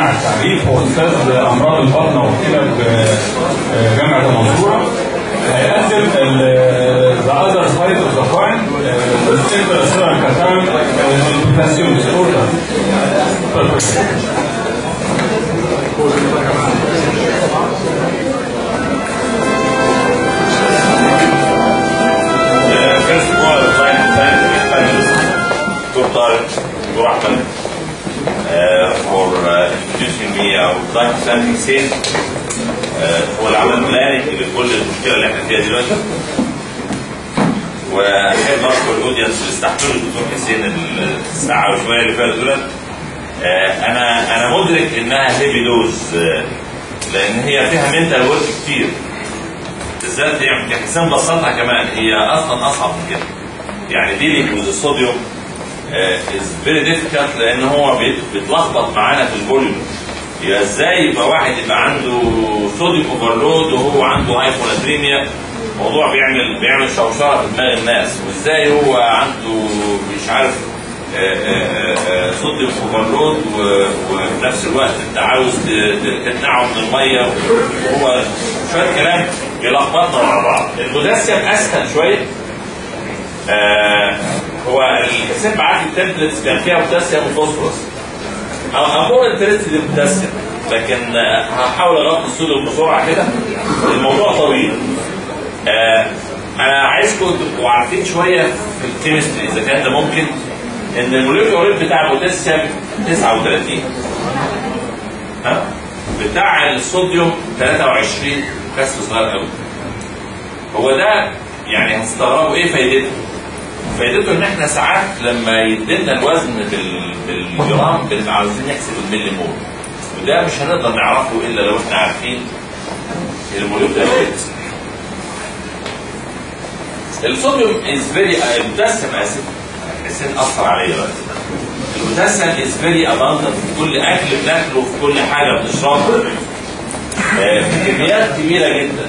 اجتماع التعريف هو استاذ امراض البطن والكلى بجامعه المنصوره هيقدم ذا اذر سايد اوف ذا كوين السنتر سيرال كاتان والبوتاسيوم ديسوردر First of all, science, scientific panels, Dr. Tarek, Dr. Ahmed, uh, for uh, introducing me. I would like to thank Hussein uh, هو اللي عمل بلاننج لكل المشكله اللي احنا فيها دلوقتي. واحب اشكر الاودينس اللي استحملوا الدكتور حسين الساعه وشويه اللي فاتوا دولت. آه، انا انا مدرك انها هيفي دوز لان هي فيها منتال ورك كتير. بالذات يعني حسين بسطها كمان هي اصلا اصعب من كده. يعني ديلينج وذ الصوديوم از فيري ديفيكالت لان هو بيت- بيتلخبط معانا في الفوليوم يبقى ازاي يبقى واحد يبقى عنده صوديوم اوفرلود وهو عنده هايبوناتريميا موضوع بيعمل بيعمل شوشره في دماغ الناس وازاي هو عنده مش عارف آه، آه، آه، صوديوم اوفرلود و- وفي نفس الوقت انت عاوز ت- ت- تمنعه من الميه وهو شويه كلام بيلخبطنا مع بعض البوتاسيوم اسهل شويه آه هو الحسين بعت لي التمبلتس كان فيها بوتاسيوم وفوسفورس امور انترستد بالبوتاسيوم لكن آه، هحاول اغطي الصوديوم بسرعه كده الموضوع طويل آه انا عايزكم تبقوا عارفين شويه في الكيمستري اذا كان ده ممكن ان الموليكيول ريت بتاع البوتاسيوم 39 ها بتاع الصوديوم 23 كسر صغير قوي هو ده يعني هتستغربوا ايه فايدته؟ فايدته ان احنا ساعات لما يدينا الوزن بال... بالجرام بنبقى عاوزين نحسب الملي مول وده مش هنقدر نعرفه الا لو احنا عارفين الموليكيولر ريت الصوديوم از فيري البوتاسيوم اسف حسين اثر عليا دلوقتي البوتاسيوم از فيري اباندنت في كل اكل بناكله في كل حاجه بنشربها آه، في كميات كبيره جدا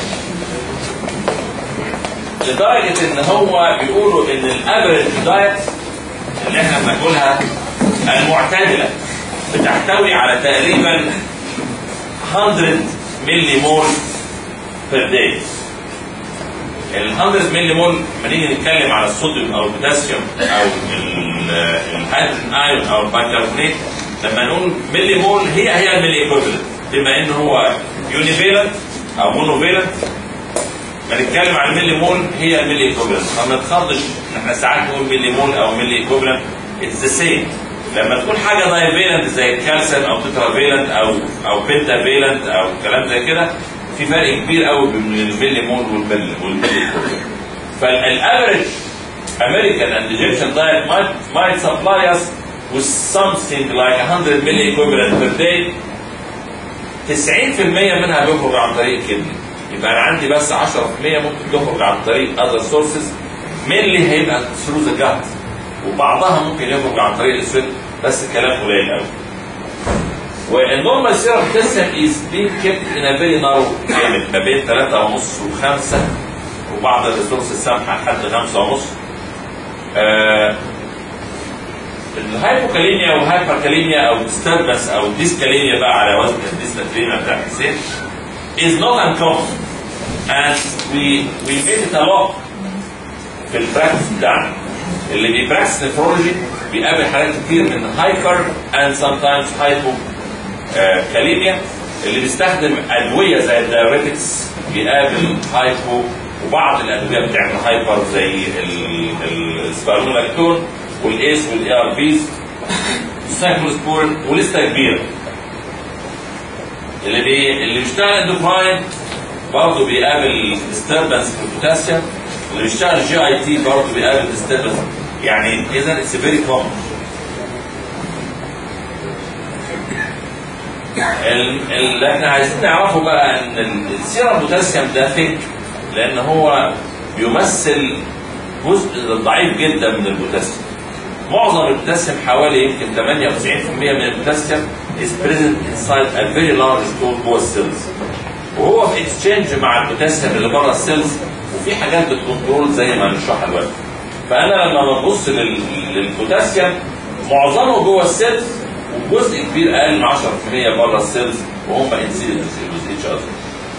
لدرجه ان هو بيقولوا ان الافريج دايت اللي احنا بناكلها المعتدله بتحتوي على تقريبا 100 ملي مول بير داي ال 100 ملي مول لما نيجي نتكلم على الصوديوم او البوتاسيوم او ال- الهيدروجين ايون او البيكربونات لما نقول ملي مول هي هي الملي ايكوفلنت بما ان هو يونيفيلنت او مونوفيلنت ما نتكلم عن الملي مول هي الملي ايكوفلنت ما نتخضش ان احنا ساعات نقول ملي مول او ملي ايكوفلنت اتس ذا سيم لما تكون حاجه دايفيلنت زي الكالسيوم او تترافيلنت او او بنتافيلنت او كلام زي كده في فرق كبير قوي بين الملي مول والملي والملي ايكوفلنت فالافريج American and Egyptian diet might might supply us with something like 100 milli equivalent per day 90% منها بيخرج عن طريق الكدني يبقى انا عندي بس 10% ممكن تخرج عن طريق other sources mainly هيبقى through the gut وبعضها ممكن يخرج عن طريق السويت بس كلام قليل قوي والنورمال سيرم بوتاسيوم از بين كيبت ان ا فيري نارو ليميت ما بين 3 ونص و5 وبعض الريسورس السامحه لحد 5 ونص آه الهايبوكاليميا والهايبركاليميا او ديستربنس او ديسكاليميا بقى على وزن الديسلاترينا بتاع حسين is not uncommon and we we made it a lot في البراكتس بتاعنا اللي بيبراكتس نفرولوجي بيقابل حالات كتير من هايبر and sometimes هايبو كاليميا اللي بيستخدم ادويه زي الدايوريتكس بيقابل هايبو وبعض الادويه بتعمل هايبر زي السبارنولاكتون والايس والاي ار بيز السايكلوسبورين ولسه كبيره اللي بي... اللي بيشتغل اندوكراين برضه بيقابل ديستربنس في البوتاسيوم اللي بيشتغل جي اي تي برضه بيقابل ديستربنس يعني اذا اتس فيري كومن اللي احنا عايزين نعرفه بقى ان ال- السيرم بوتاسيوم ده ثيك لان هو بيمثل جزء ضعيف جدا من البوتاسيوم معظم البوتاسيوم حوالي يمكن 98% من البوتاسيوم is present inside a very large store جوه السيلز وهو في اكسشينج مع البوتاسيوم اللي بره السيلز وفي حاجات بتكنترول زي ما هنشرحها دلوقتي فانا لما ببص لل- للبوتاسيوم معظمه جوه السيلز وجزء كبير اقل من 10% بره السيلز وهم انسيلز with each other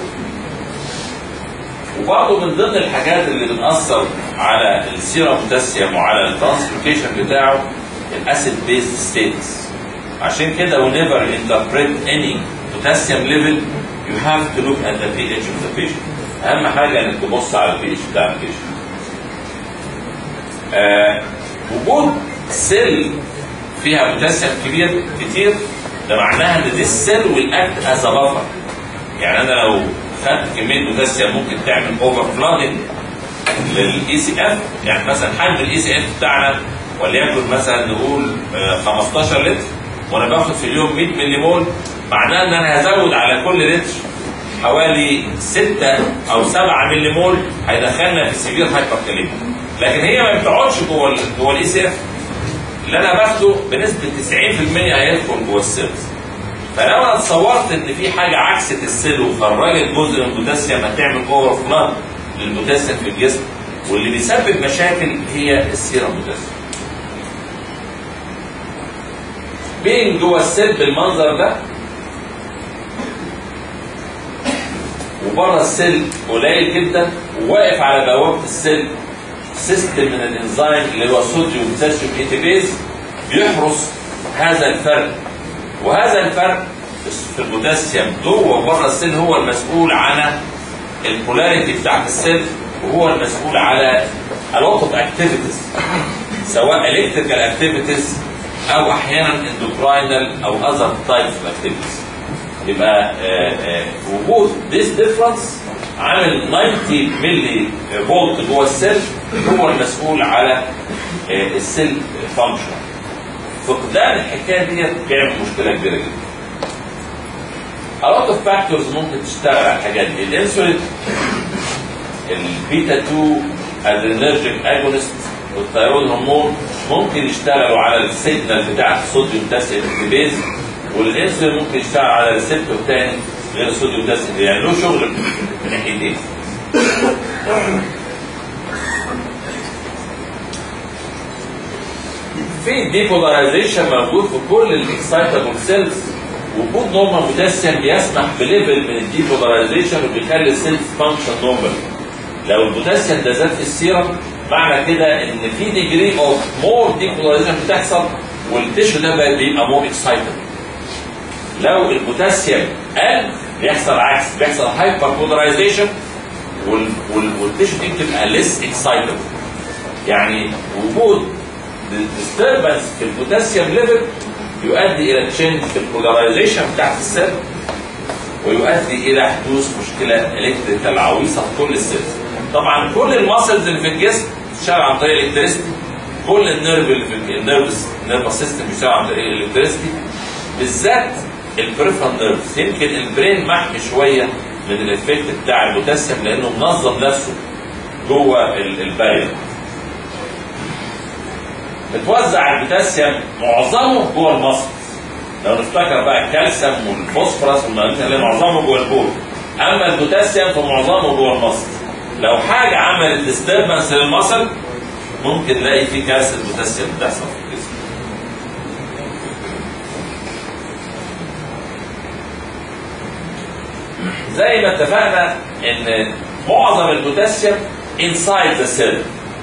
وبرضه من ضمن الحاجات اللي بتأثر على السيرم بوتاسيوم وعلى الترانسلوكيشن بتاعه الاسيد بيز ستيتس عشان كده whenever you interpret any potassium level you have to look at the pH of the patient اهم حاجه انك تبص على البي اتش بتاع البيشنت آه وجود سيل فيها بوتاسيوم كبير كتير ده معناها ان دي السيل will act as a buffer يعني انا لو خدت كميه بوتاسيوم ممكن تعمل اوفر فلودنج للاي سي اف يعني مثلا حجم الاي سي اف بتاعنا وليكن مثلا نقول آه، 15 لتر وانا باخد في اليوم 100 ملي مول معناه ان انا هزود على كل لتر حوالي 6 او 7 ملي مول هيدخلنا في السيفير هايبر لكن هي ما بتقعدش جوه ال- جوه الاي سي اف اللي انا باخده بنسبه 90% هيدخل جوه السيلز فلو انا تصورت ان في حاجه عكست السيل وخرجت جزء من البوتاسيوم هتعمل اوفر فلاد للبوتاسيوم في الجسم واللي بيسبب مشاكل هي السيرم بوتاسيوم بين جوه السيل بالمنظر ده وبره السيل قليل جدا وواقف على بوابه السيل سيستم من الانزيم اللي هو صوديوم بوتاسيوم ايتيبيز بيحرس هذا الفرق وهذا الفرق في البوتاسيوم جوه وبره السيل هو المسؤول عن البولاريتي بتاعت السيل وهو المسؤول على a lot of activities سواء electrical activities او احيانا endocrine او other types of activities يبقى آه، آه، وجود this difference عامل 90 ملي فولت جوه السيل هو المسؤول على آه، السيل فانكشن فقدان الحكايه ديت بيعمل مشكله كبيره جدا A lot of factors ممكن تشتغل على الحاجات دي الانسولين البيتا 2 adrenergic اجونست والثيرويد هرمون ممكن يشتغلوا على السيجنال بتاع الصوديوم بوتاسيوم انتبيز والانسولين ممكن يشتغل على ريسبتور تاني غير الصوديوم بوتاسيوم يعني له شغل من ناحيتين في ديبولاريزيشن موجود في كل الاكسايتابل سيلز وجود نورمال بوتاسيوم بيسمح بليفل من الديبولاريزيشن وبيخلي السيلز فانكشن نورمال لو البوتاسيوم ده زاد في السيرم معنى كده ان في ديجري اوف مور ديبولاريزيشن بتحصل والتشو ده بقى بيبقى مور اكسايتابل لو البوتاسيوم قل بيحصل عكس بيحصل هايبر بولاريزيشن والتشو دي بتبقى ليس اكسايتابل يعني وجود disturbance في البوتاسيوم ليفل يؤدي الى تشينج في البولاريزيشن بتاعت السيل ويؤدي الى حدوث مشكله الكتريكال عويصه في كل السيلز طبعا كل الماسلز اللي في الجسم بتشتغل عن طريق الالكتريستي كل النيرف اللي في النيرفس نيرفس سيستم بيشتغل عن طريق الالكتريستي بالذات البريفرال نيرفز يمكن البرين محمي شويه من الافكت بتاع البوتاسيوم لانه منظم نفسه جوه ال- البارير بتوزع البوتاسيوم معظمه جوه المصل لو نفتكر بقى الكالسيوم والفوسفورس والمغنيسيوم اللي معظمه جوه البول اما البوتاسيوم فمعظمه جوه المصل لو حاجه عملت ديستربنس للمصل ممكن نلاقي في كارثه بوتاسيوم بتحصل في الجسم زي ما اتفقنا ان معظم البوتاسيوم inside the cell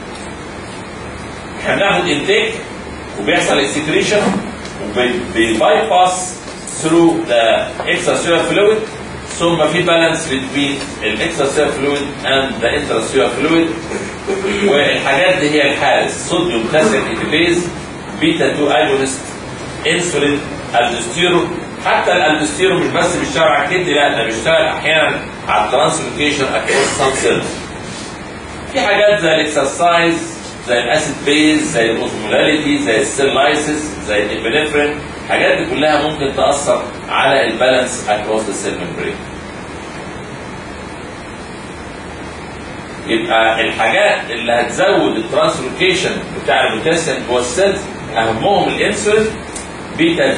احنا بناخد انتيك وبيحصل اكسكريشن وبيباي باس ثرو ذا extracellular fluid ثم في بالانس بين الاكسترا فلويد اند ذا انترا فلويد والحاجات دي هي الحارس صوديوم بوتاسيوم ايتيبيز بيتا 2 اجونست انسولين الدوستيرون حتى الالدوستيرون مش بس بيشتغل على الكدني لا ده بيشتغل احيانا على الترانسلوكيشن اكروس سام سيلز في حاجات زي الاكسرسايز زي الاسيد بيز زي الاوزمولاليتي زي السيل لايسيس زي الابنفرين الحاجات دي كلها ممكن تاثر على البالانس اكروس ذا سيل ممبرين يبقى الحاجات اللي هتزود الترانسلوكيشن بتاع البوتاسيوم جوه السيلز اهمهم الانسولين بيتا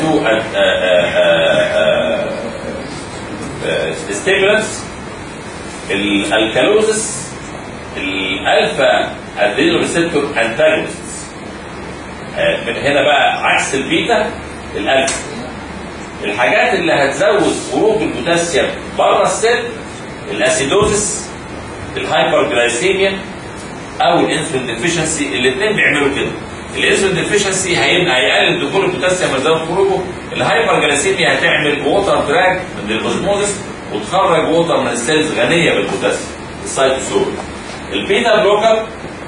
2 ستيمولانس الالكالوزس الالفا ادرينو ريسبتور انتاجونست من هنا بقى عكس البيتا الالفا الحاجات اللي هتزود خروج البوتاسيوم بره السيل الاسيدوزس الهايبر جلايسيميا او الانسولين ديفيشنسي الاثنين بيعملوا كده الانسولين ديفيشنسي هيبقى هيقلل دخول البوتاسيوم ويزود خروجه الهايبر جلايسيميا هتعمل ووتر دراج من الاوزموزس وتخرج ووتر من السيلز غنيه بالبوتاسيوم السايتوسول البيتا بلوكر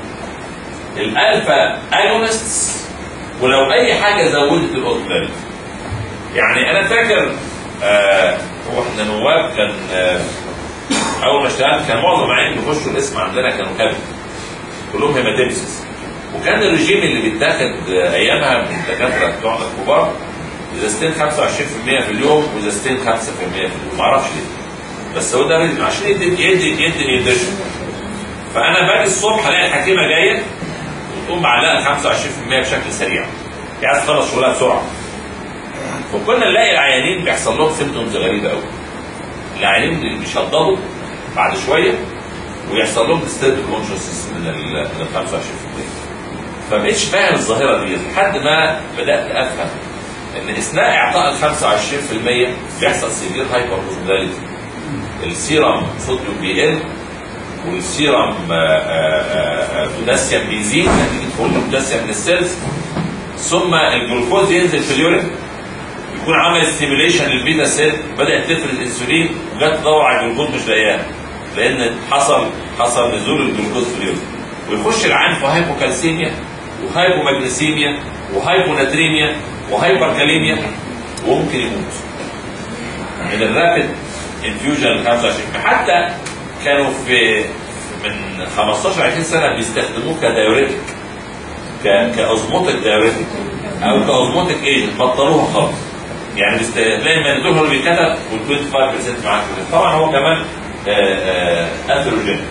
الالفا اجونستس ولو اي حاجه زودت الاوتوماتيك يعني انا فاكر آه واحنا نواب كان آه اول ما اشتغلت كان معظم العيال بيخشوا الاسم عندنا كانوا كابتن كلهم هيماتيمسيس وكان الرجيم اللي بيتاخد آه، ايامها من الدكاتره بتوع الكبار ازازتين 25% في اليوم وازازتين 5% في اليوم ما اعرفش ليه بس هو ده رجيم عشان يدي يدي يدي نيوتريشن فانا باجي الصبح الاقي الحكيمه جايه وتقوم معلقه 25% بشكل سريع هي عايز تخلص شغلها بسرعه وكنا نلاقي العيانين بيحصل لهم سيمتومز غريبه قوي العيانين بيشضبوا بعد شويه ويحصل لهم ديسترب كونشسنس من ال من ال 25% فمبقتش فاهم الظاهره دي لحد ما بدات افهم ان اثناء اعطاء ال 25% بيحصل سيفير هايبر السيرم صوديوم بيقل والسيرم آه، آه، آه، بوتاسيوم بيزيد نتيجه خروج البوتاسيوم من السيلز ثم الجلوكوز ينزل في اليورين يكون عمل ستيميوليشن للبيتا سيل بدات تفرز انسولين وجت تدور على الجلوكوز مش لاقياها لان حصل حصل نزول الجلوكوز في اليورين ويخش العين في هايبوكالسيميا وهايبومagنيسيميا وهايبوناتريميا وهايبركاليميا وممكن يموت من الرابد انفيوجن 25 حتى كانوا في من 15 20 سنه بيستخدموه كدايوريتك ك- كأوزموتيك دايوريتك او كأوزموتيك ايجنت بطلوها خالص يعني بست... تلاقي المانيتول هو اللي بيتكتب وال 25% معاك طبعا هو كمان اثروجين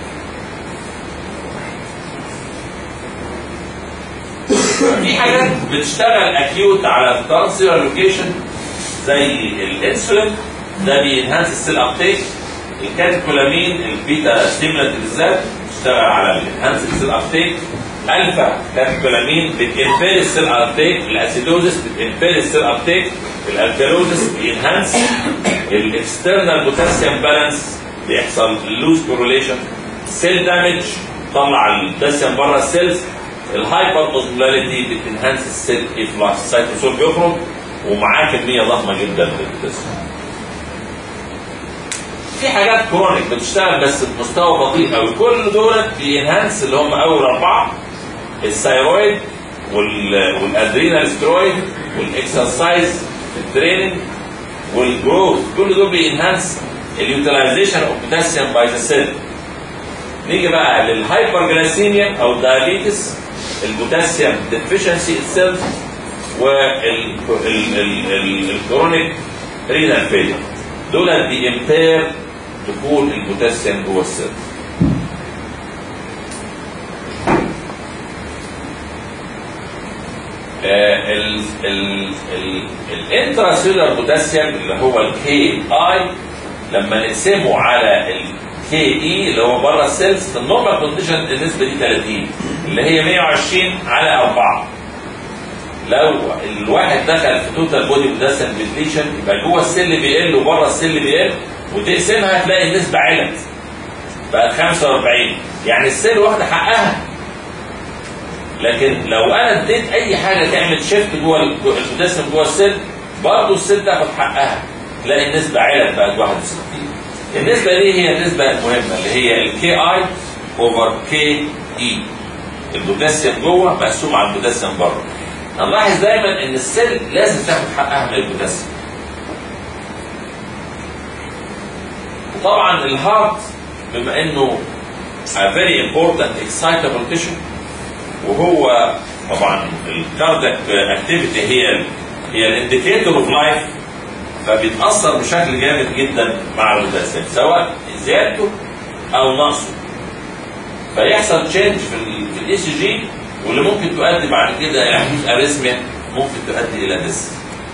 في حاجات بتشتغل اكيوت على الترانسير لوكيشن زي الانسولين ده بينهانس السيل ابتيك الكاتيكولامين البيتا ستيمولانت بالذات بتشتغل على الانهانس السيل ابتيك الفا كاتيكولامين بتمبير السيل ابتيك الاسيدوزس بتمبير السيل ابتيك الالكالوزس بينهانس الاكسترنال بوتاسيوم بالانس بيحصل لوز كوروليشن سيل دامج طلع البوتاسيوم بره السيلز الهايبر اوزمولاريتي بتنهانس السيل افلاكس السيتوسول بيخرج ومعاه كميه ضخمه جدا من البوتاسيوم في حاجات كرونيك بتشتغل بس بمستوى بطيء قوي كل دول بينهانس اللي هم اول اربعه الثايرويد وال والادرينال سترويد والاكسرسايز التريننج والجروث كل دول بينهانس اليوتيلايزيشن اوف بوتاسيوم باي ذا سيل نيجي بقى للهايبر جلايسيميا او الدايابيتس البوتاسيوم ديفيشنسي اتسيلف والكرونيك رينال فيلير دول بيمبير دخول البوتاسيوم جوه السيل الانتراسيلر بوتاسيوم اللي هو الكي اي لما نقسمه على الكي اي اللي هو بره السيلز في النورمال كونديشن النسبه دي 30 اللي هي 120 على 4 لو الواحد دخل في توتال بودي بوتاسيوم ديبليشن يبقى جوه السيل بيقل وبره السيل بيقل وتقسمها تلاقي النسبه علت بقت 45 يعني السيل واخده حقها لكن لو انا اديت اي حاجه تعمل شيفت جوه البوتاسيوم جوه السيل برضه السيل تاخد حقها تلاقي النسبه علت بقت 61 النسبه دي هي النسبه المهمه اللي هي الكي اي اوفر كي اي البوتاسيوم جوه مقسوم على البوتاسيوم بره هنلاحظ دايما ان السيل لازم تاخد حقها من البوتاسيوم وطبعا الهارت بما انه a very important excitable tissue وهو طبعا الكاردياك اكتيفيتي هي هي الانديكيتور اوف لايف فبيتاثر بشكل جامد جدا مع البوتاسيوم سواء زيادته او نقصه فيحصل تشينج في ال في الاي سي جي واللي ممكن تؤدي بعد كده الى حدوث اريثميا ممكن تؤدي الى ديس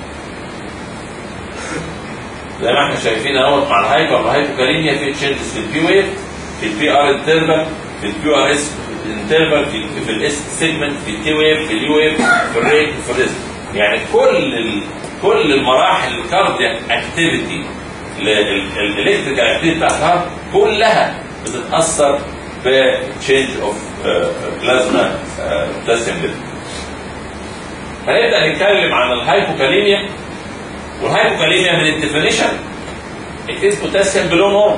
زي ما احنا شايفين اهوت مع الهايبر والهايبوكاليميا في تشينجز في البي ويف في البي ار انترفال في البي ار اس انترفال في في الاس سيجمنت في التي ويف في اليو ويف في الريت في الريزم يعني كل ال... كل المراحل الكاردياك اكتيفيتي الالكتريكال اكتيفيتي بتاع الهارت كلها بتتاثر بتشينج اوف بلازما بوتاسيوم ليفل هنبدا نتكلم عن الهايبوكاليميا والهايبوكاليميا من الديفينيشن it is potassium below normal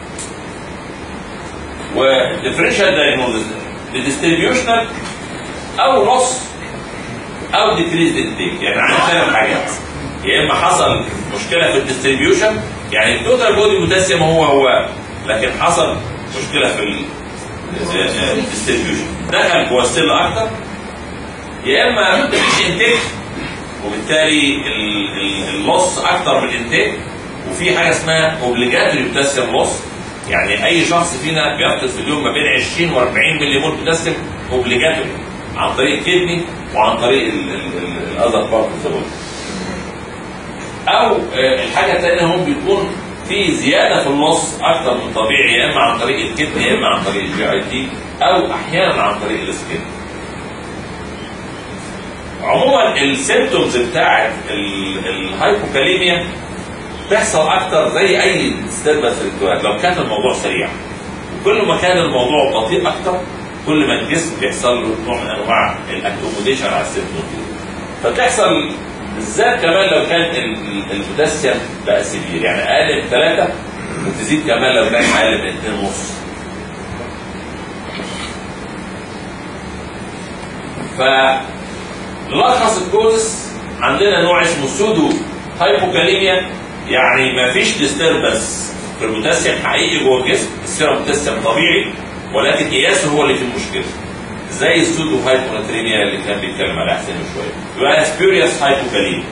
والديفرنشال دايجنوزز للديستريبيوشنال او لوس او ديكريز انتيك يعني عندنا ثلاث حاجات يا اما حصل مشكله في الديستريبيوشن يعني التوتال بودي بوتاسيوم هو هو لكن حصل مشكله في الديستريبيوشن دخل جوه السيل اكتر يا اما مفيش انتيك وبالتالي اللوس اكتر من الانتيك وفي حاجه اسمها اوبليجاتوري بوتاسيوم لوس يعني اي شخص فينا بيفقد في اليوم ما بين 20 و40 ملي مول بوتاسيوم اوبليجاتوري عن طريق الكدني وعن طريق الاذر بارت اوف او آه، الحاجه الثانيه هم بيكون في زياده في النص اكثر من طبيعي يا اما عن طريق الكدني يا اما عن طريق الجي اي تي او احيانا عن طريق السكين عموما السيمتومز بتاعت ال- الهايبوكاليميا تحصل اكتر زي اي ديستربنس الكتوات لو كان الموضوع سريع وكل ما كان الموضوع بطيء اكتر كل ما الجسم بيحصل له نوع من انواع الاكوموديشن على السيمتومز دي فتحصل بالذات كمان لو كان ال- ال- البوتاسيوم بقى سيفير يعني اقل من ثلاثه وتزيد كمان لو كان اقل من اثنين ونص فلخص الكوزس عندنا نوع اسمه سودو هايبوكاليميا يعني ما فيش ديستربنس في البوتاسيوم حقيقي جوه الجسم السيرم بوتاسيوم طبيعي ولكن قياسه هو اللي فيه المشكله زي السودو هايبوناتريميا اللي كان بيتكلم عليها حسين من شويه يبقى سبيوريوس هايبوكاليميا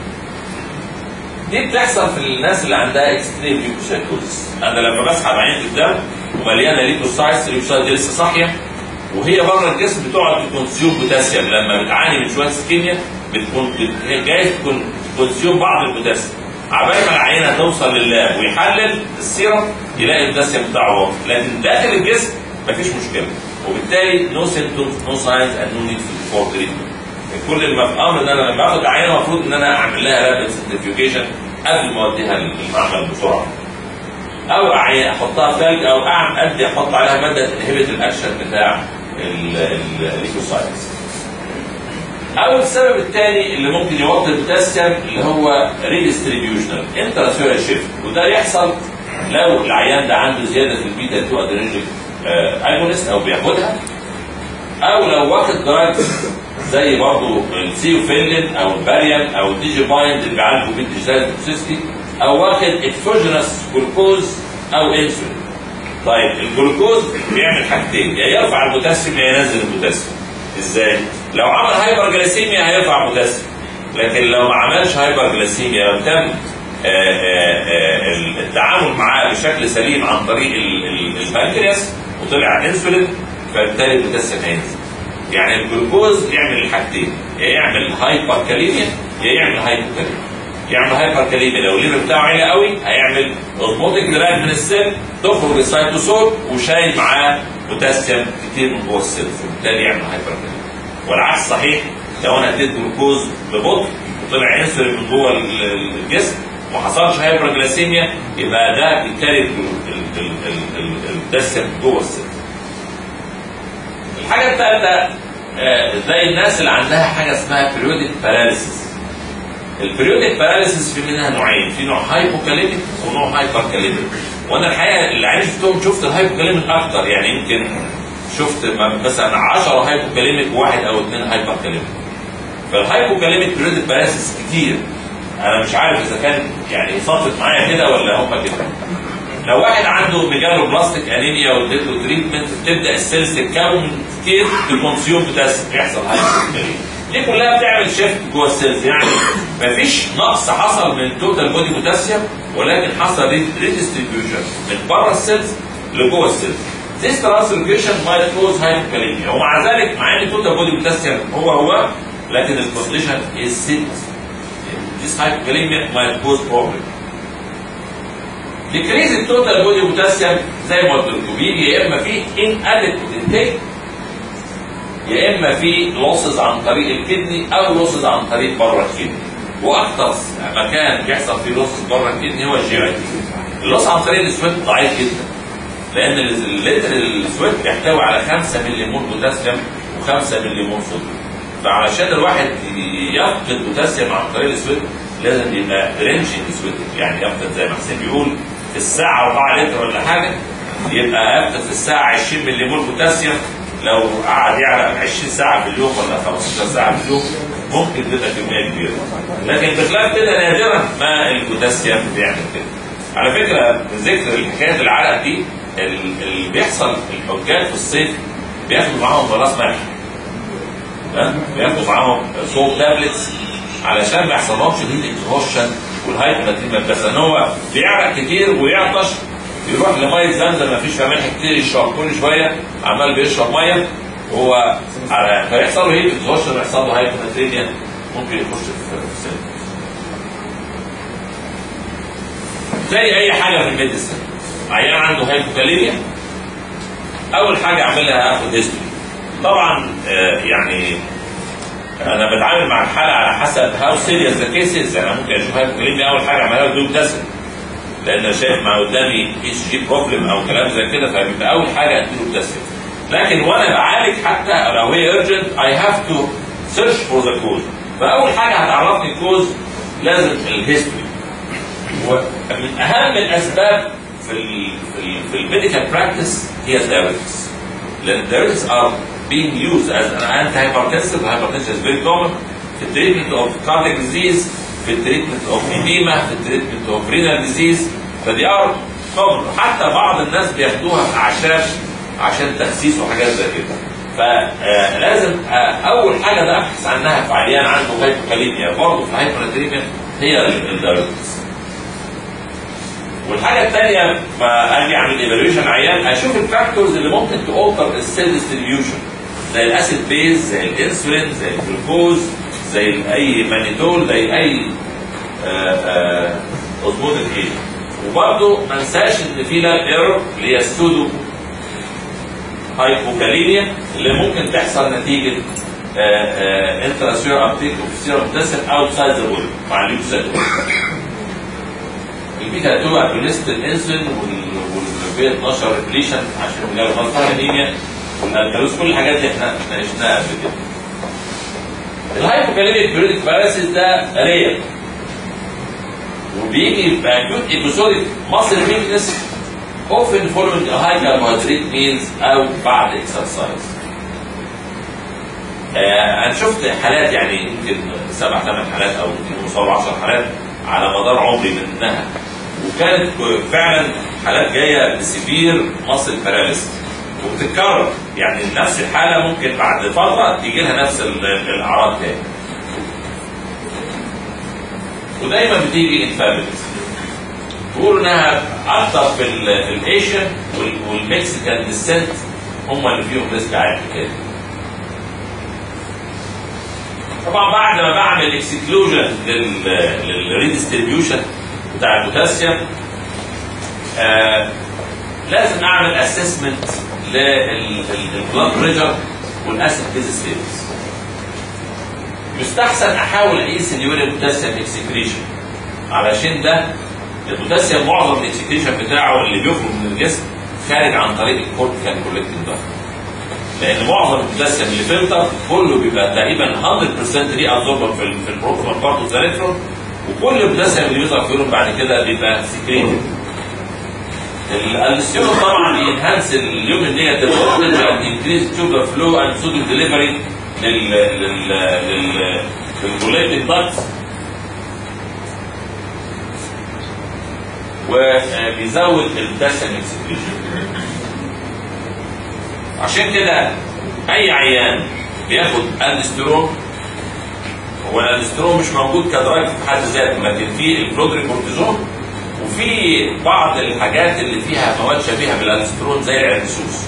دي بتحصل في الناس اللي عندها اكستريم ليوكوسايتوزس انا لما بسحب عين الدم ومليانه ليوكوسايتس الليوكوسايت دي لسه صاحيه وهي بره الجسم بتقعد تكونسيوم بوتاسيوم لما بتعاني من شويه سكيميا بتكون بت- هي جايز تكون تكونسيوم بعض البوتاسيوم عبال ما العينه توصل لللاب ويحلل السيرم يلاقي البوتاسيوم بتاعه واطي لكن داخل الجسم مفيش مشكله وبالتالي نو سيمتومز نو ساينز اند نو نيد فور تريتمنت كل المفهوم ان انا لما باخد عينه المفروض ان انا اعمل لها رابid سنترفيوجيشن قبل ما اوديها للمعمل بسرعه او أعي- احطها في ثلج او اعمل ادي احط عليها ماده تنهبت الاكشن بتاع الليكوسايتس او السبب الثاني اللي ممكن يوطي البوتاسيوم اللي هو ريديستريبيوشنال انتراسيولار شيفت وده يحصل لو العيان ده عنده زياده في البيتا 2 ادرينرجيك اجونست او بياخدها او لو واخد دراجز زي برضه السيوفيلين او الباريوم او الديجيبايند اللي بيعالجوا بيه الديجيتال توكسيستي او واخد اكسوجينس جلوكوز او انسولين طيب الجلوكوز بيعمل حاجتين يا يرفع البوتاسيوم يا ينزل البوتاسيوم ازاي؟ لو عمل هايبر جليسيميا هيرفع البوتاسيوم لكن لو ما عملش هايبر جليسيميا لو تم آه، آه، آه، التعامل معاه بشكل سليم عن طريق ال- ال- البنكرياس وطلع انسولين فبالتالي البوتاسيوم هينزل يعني الجلوكوز يعمل الحاجتين يا يعمل هايبر كاليميا يا يعمل هايبوكاليميا يعمل هايبر كاليميا لو الليفر بتاعه عالي قوي هيعمل اوزموتيك دراج من السيل تخرج السيتوسول وشايل معاه بوتاسيوم كتير من جوه السيل وبالتالي يعمل هايبر كاليميا والعكس صحيح لو انا اديت جلوكوز ببطء وطلع انسولين من جوه ال- ال- الجسم وما حصلش هايبر جلاسيميا يبقى ده بيكاري ال- ال- ال- ال- ال- البوتاسيوم جوه السيل الحاجه الثالثه آه، زي الناس اللي عندها حاجه اسمها بريودك باراليسيس البريودك باراليسيس في منها نوعين في نوع هايبوكاليميك ونوع هايبر كاليميك وانا الحقيقه اللي عرفت شفتهم شفت الهايبوكاليميك اكتر يعني يمكن شفت م- مثلا 10 هايبوكاليميك وواحد او اثنين هايبر كاليميك فالهايبوكاليميك بريودك باراليسيس كتير انا مش عارف اذا كان يعني صدفت معايا كده ولا هم كده لو واحد عنده ميجالو بلاستيك انيميا واديت له تريتمنت تبدا السيلز تتكون كتير تكونسيوم بوتاسيوم يحصل هايبوكاليميا دي كلها بتعمل شيفت جوه السيلز يعني مفيش نقص حصل من توتال بودي بوتاسيوم ولكن حصل ريديستريبيوشن من بره السيلز لجوه السيلز This translocation might cause hypokalemia ومع ذلك مع ان توتال بودي بوتاسيوم هو هو لكن الكونديشن is serious This hypokalemia might cause problem decrease التوتال بودي بوتاسيوم زي ما قلت لكم بيجي يا اما في inadequate intake يا اما في لوسز عن طريق الكدني او لوسز عن طريق بره الكدني واكثر مكان بيحصل فيه لص بره الكدني هو الجي اي تي اللص عن طريق السويت ضعيف جدا لان اللتر السويت بيحتوي على 5 ملي مول بوتاسيوم و5 ملي مول صوديوم فعلشان الواحد يفقد بوتاسيوم عن طريق السويت لازم يبقى رينجنج سويت يعني يفقد زي ما حسين بيقول في الساعه 4 لتر ولا حاجه يبقى يفقد في الساعه 20 ملي مول بوتاسيوم لو قعد يعرق 20 ساعه في اليوم ولا 15 ساعه في اليوم ممكن تبقى كميه كبيره لكن بخلاف كده نادرا ما البوتاسيوم بيعمل كده على فكره ذكر حكايه العرق دي اللي بيحصل الحجاج في الصيف بياخدوا معاهم براس ملح ها؟ بياخدوا معاهم صوت تابلتس علشان ما يحصلهمش هيت اكسهوشن والهايبرناتريميا بس ان هو بيعرق كتير ويعطش يروح لميه زمزم ما فيش فيها ملح كتير يشرب كل شويه عمال بيشرب ميه وهو على فيحصل له هيت اكسهوشن يحصل له هايبرناتريميا ممكن يخش في سن زي اي حاجه في الميديسن عيان عنده هايبوكاليميا اول حاجه اعملها اخد هيستوري طبعا آه يعني انا بتعامل مع الحاله على حسب هاو سيريس ذا كيسز يعني ممكن اشوف هايبوكاليميا اول حاجه اعملها دوب تسل لان انا شايف ما قدامي اتش جي بروبلم او كلام زي كده فبيبقى اول حاجه اديله تسل لكن وانا بعالج حتى لو هي urgent I have to search for the cause فاول حاجه هتعرفني الكوز لازم الهيستوري ومن اهم الاسباب في ال في ال في الميديكال براكتس هي الدايوريتكس لان الدايوريتكس ار being used as an antihypertensive hypertension is very common في التريتمنت اوف cardiac disease في التريتمنت اوف edema في التريتمنت اوف renal disease فدي ار common حتى بعض الناس بياخدوها في اعشاب عشان تخسيس وحاجات زي كده فلازم اول حاجه ده ابحث عنها في عيان عنده هايبوكاليميا برضه في هايبرناتريميا هي الدايوريتكس والحاجه الثانيه ما اجي اعمل ايفالويشن عيان اشوف الفاكتورز اللي ممكن تالتر السيل ديستريبيوشن زي الاسيد بيز زي الانسولين زي الجلوكوز زي اي مانيتول زي اي اوزموتيك ايجنت وبرضه ما انساش ان في لاب ايرور اللي هي السودو هايبوكاليميا اللي ممكن تحصل نتيجه انتراسيور ابتيك اوف سيرم بوتاسيوم اوتسايد ذا بودي مع الليوكوسيت البيتا 2 اجونست الانسولين والبي 12 ريبليشن عشان لو غلطان انيميا والالكالوز كل الحاجات دي احنا ناقشناها قبل كده. الهايبوكاليميك بيريودك باراسيس ده رير وبيجي في acute episodic muscle weakness often following a high carbohydrate meals او بعد exercise. آه انا شفت حالات يعني يمكن سبع ثمان حالات او يمكن يوصلوا 10 حالات على مدار عمري منها وكانت فعلا حالات جايه بسيفير ماسل باراليس وبتتكرر يعني نفس الحاله ممكن بعد فتره تيجي لها نفس الاعراض تاني ودايما بتيجي انفابيلتي بيقولوا انها اكتر في الايشن والمكسيكان ديسنت هم اللي فيهم ريسك عالي كده طبعا بعد ما بعمل اكسكلوجن للريديستريبيوشن بتاع البوتاسيوم آه لازم اعمل اسسمنت للبلاد بريشر والاسيد بيز ستيتس يستحسن احاول اقيس اليورين بوتاسيوم اكسكريشن علشان ده البوتاسيوم معظم الاكسكريشن بتاعه اللي بيخرج من الجسم خارج عن طريق الكورتيكال كولكتيف ده لان معظم البوتاسيوم اللي فلتر كله بيبقى تقريبا 100% ري ابزوربر في في البروتوكول برضه زالترون وكل البوتاسيوم اللي بيظهر في اليورين بعد كده بيبقى سكريتد الالستيرون طبعا بينهانس اليومن ديت ديفلوبمنت اند انكريز تيوبر فلو اند صوديوم ديليفري لل لل لل للبوليتيك داكتس وبيزود البوتاسيوم اكسكريشن عشان كده اي عيان بياخد الستيرون هو الالسترون مش موجود كدراج في حد ذاته لكن في البرودري كورتيزون وفي بعض الحاجات اللي فيها مواد شبيهه بالالسترون زي العرقسوس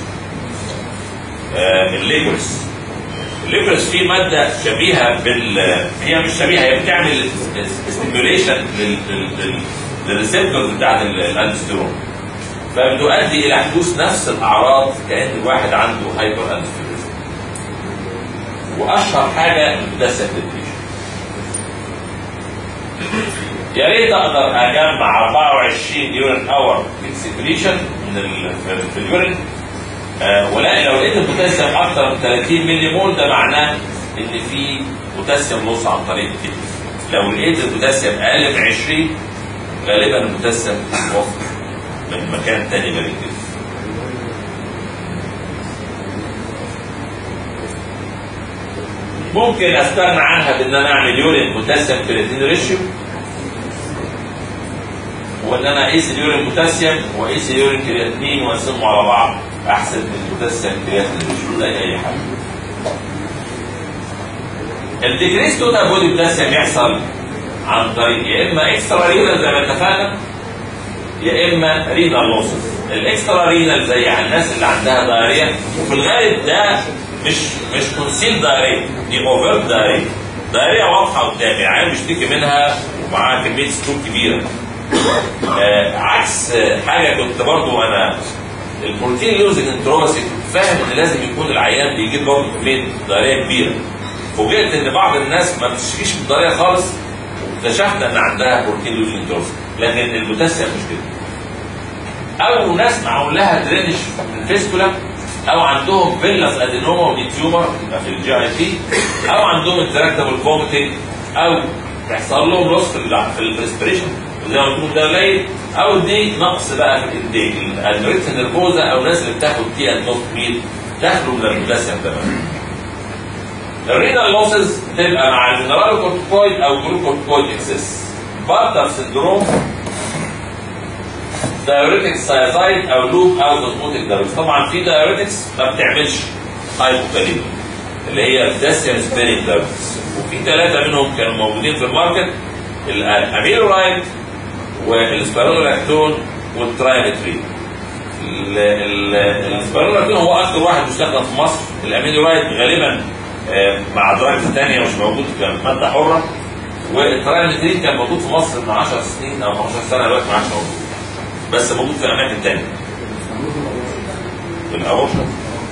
آه الليبرس الليبرس فيه ماده شبيهه بال هي مش شبيهه هي بتعمل ستيميوليشن للريسبتورز بتاعت الالسترون فبتؤدي الى حدوث نفس الاعراض كان الواحد عنده هايبر السترون واشهر حاجه البوتاسيوم ديبريشن يا ريت اقدر اجمع 24 يورين اور اكسكريشن من ال- في- في اليورين آه ولا لو لقيت البوتاسيوم اكثر من 30 ملي مول ده معناه ان في بوتاسيوم لص عن طريق الكدني لو لقيت البوتاسيوم اقل من 20 غالبا البوتاسيوم وصل من مكان تاني غير الكدني ممكن استغنى عنها بان انا اعمل يورين بوتاسيوم كرياتين ريشيو وان انا اقيس اليورين بوتاسيوم واقيس اليورين كرياتين واقسمهم على بعض احسن من البوتاسيوم كرياتين ريشيو زي اي حاجه. الديكريس توتال بودي بوتاسيوم يحصل عن طريق يا اما اكسترا رينال زي ما اتفقنا يا اما رينال لوسز الاكسترا رينال زي على الناس اللي عندها دايريا وفي الغالب ده مش مش كونسيل دايريا دي اوفر دايريا دايريا واضحه قدامي عيان بيشتكي منها ومعاها كميه ستروك كبيره آه عكس آه، حاجه كنت برضو انا البروتين لوزنج انتروباسي كنت فاهم ان لازم يكون العيان بيجيب برضه كميه دايريا كبيره فوجئت ان بعض الناس ما بتشتكيش من الدايريا خالص واكتشفت ان عندها بروتين لوزنج انتروباسي لكن البوتاسيوم مش كده او ناس معمول لها درينج من فيستولا او عندهم فيلاس ادينوما ودي تيومر يبقى في الجي اي تي او عندهم انتراكتابل فوميتنج او تحصل لهم لوس في ال- في الريسبريشن وزي ما تكون ده قليل او دي نقص بقى في الانتاج الادريكس نرفوزا او ناس اللي بتاخد تي ان بوست ميل تخلو من البوتاسيوم تماما الرينال لوسز تبقى مع المينرال كورتيكويد او جلوكورتيكويد اكسس بارتر سندروم دايوريتكس سايزايد او لوب او اوزموتيك دايوريتكس طبعا في دايوريتكس ما بتعملش هايبوكاليميا اللي هي البوتاسيوم سبيرنج دايوريتكس وفي ثلاثه منهم كانوا موجودين في الماركت الاميلورايد والسبارولولاكتون والترايمترين السبارولولاكتون هو اكثر واحد مستخدم في مصر الاميلورايد غالبا آه، مع دراجز ثانيه مش موجود كماده حره والترايمترين كان موجود في مصر من 10 سنين او 15 سنه دلوقتي ما عادش موجود بس موجود في اماكن ثانيه في الاورشن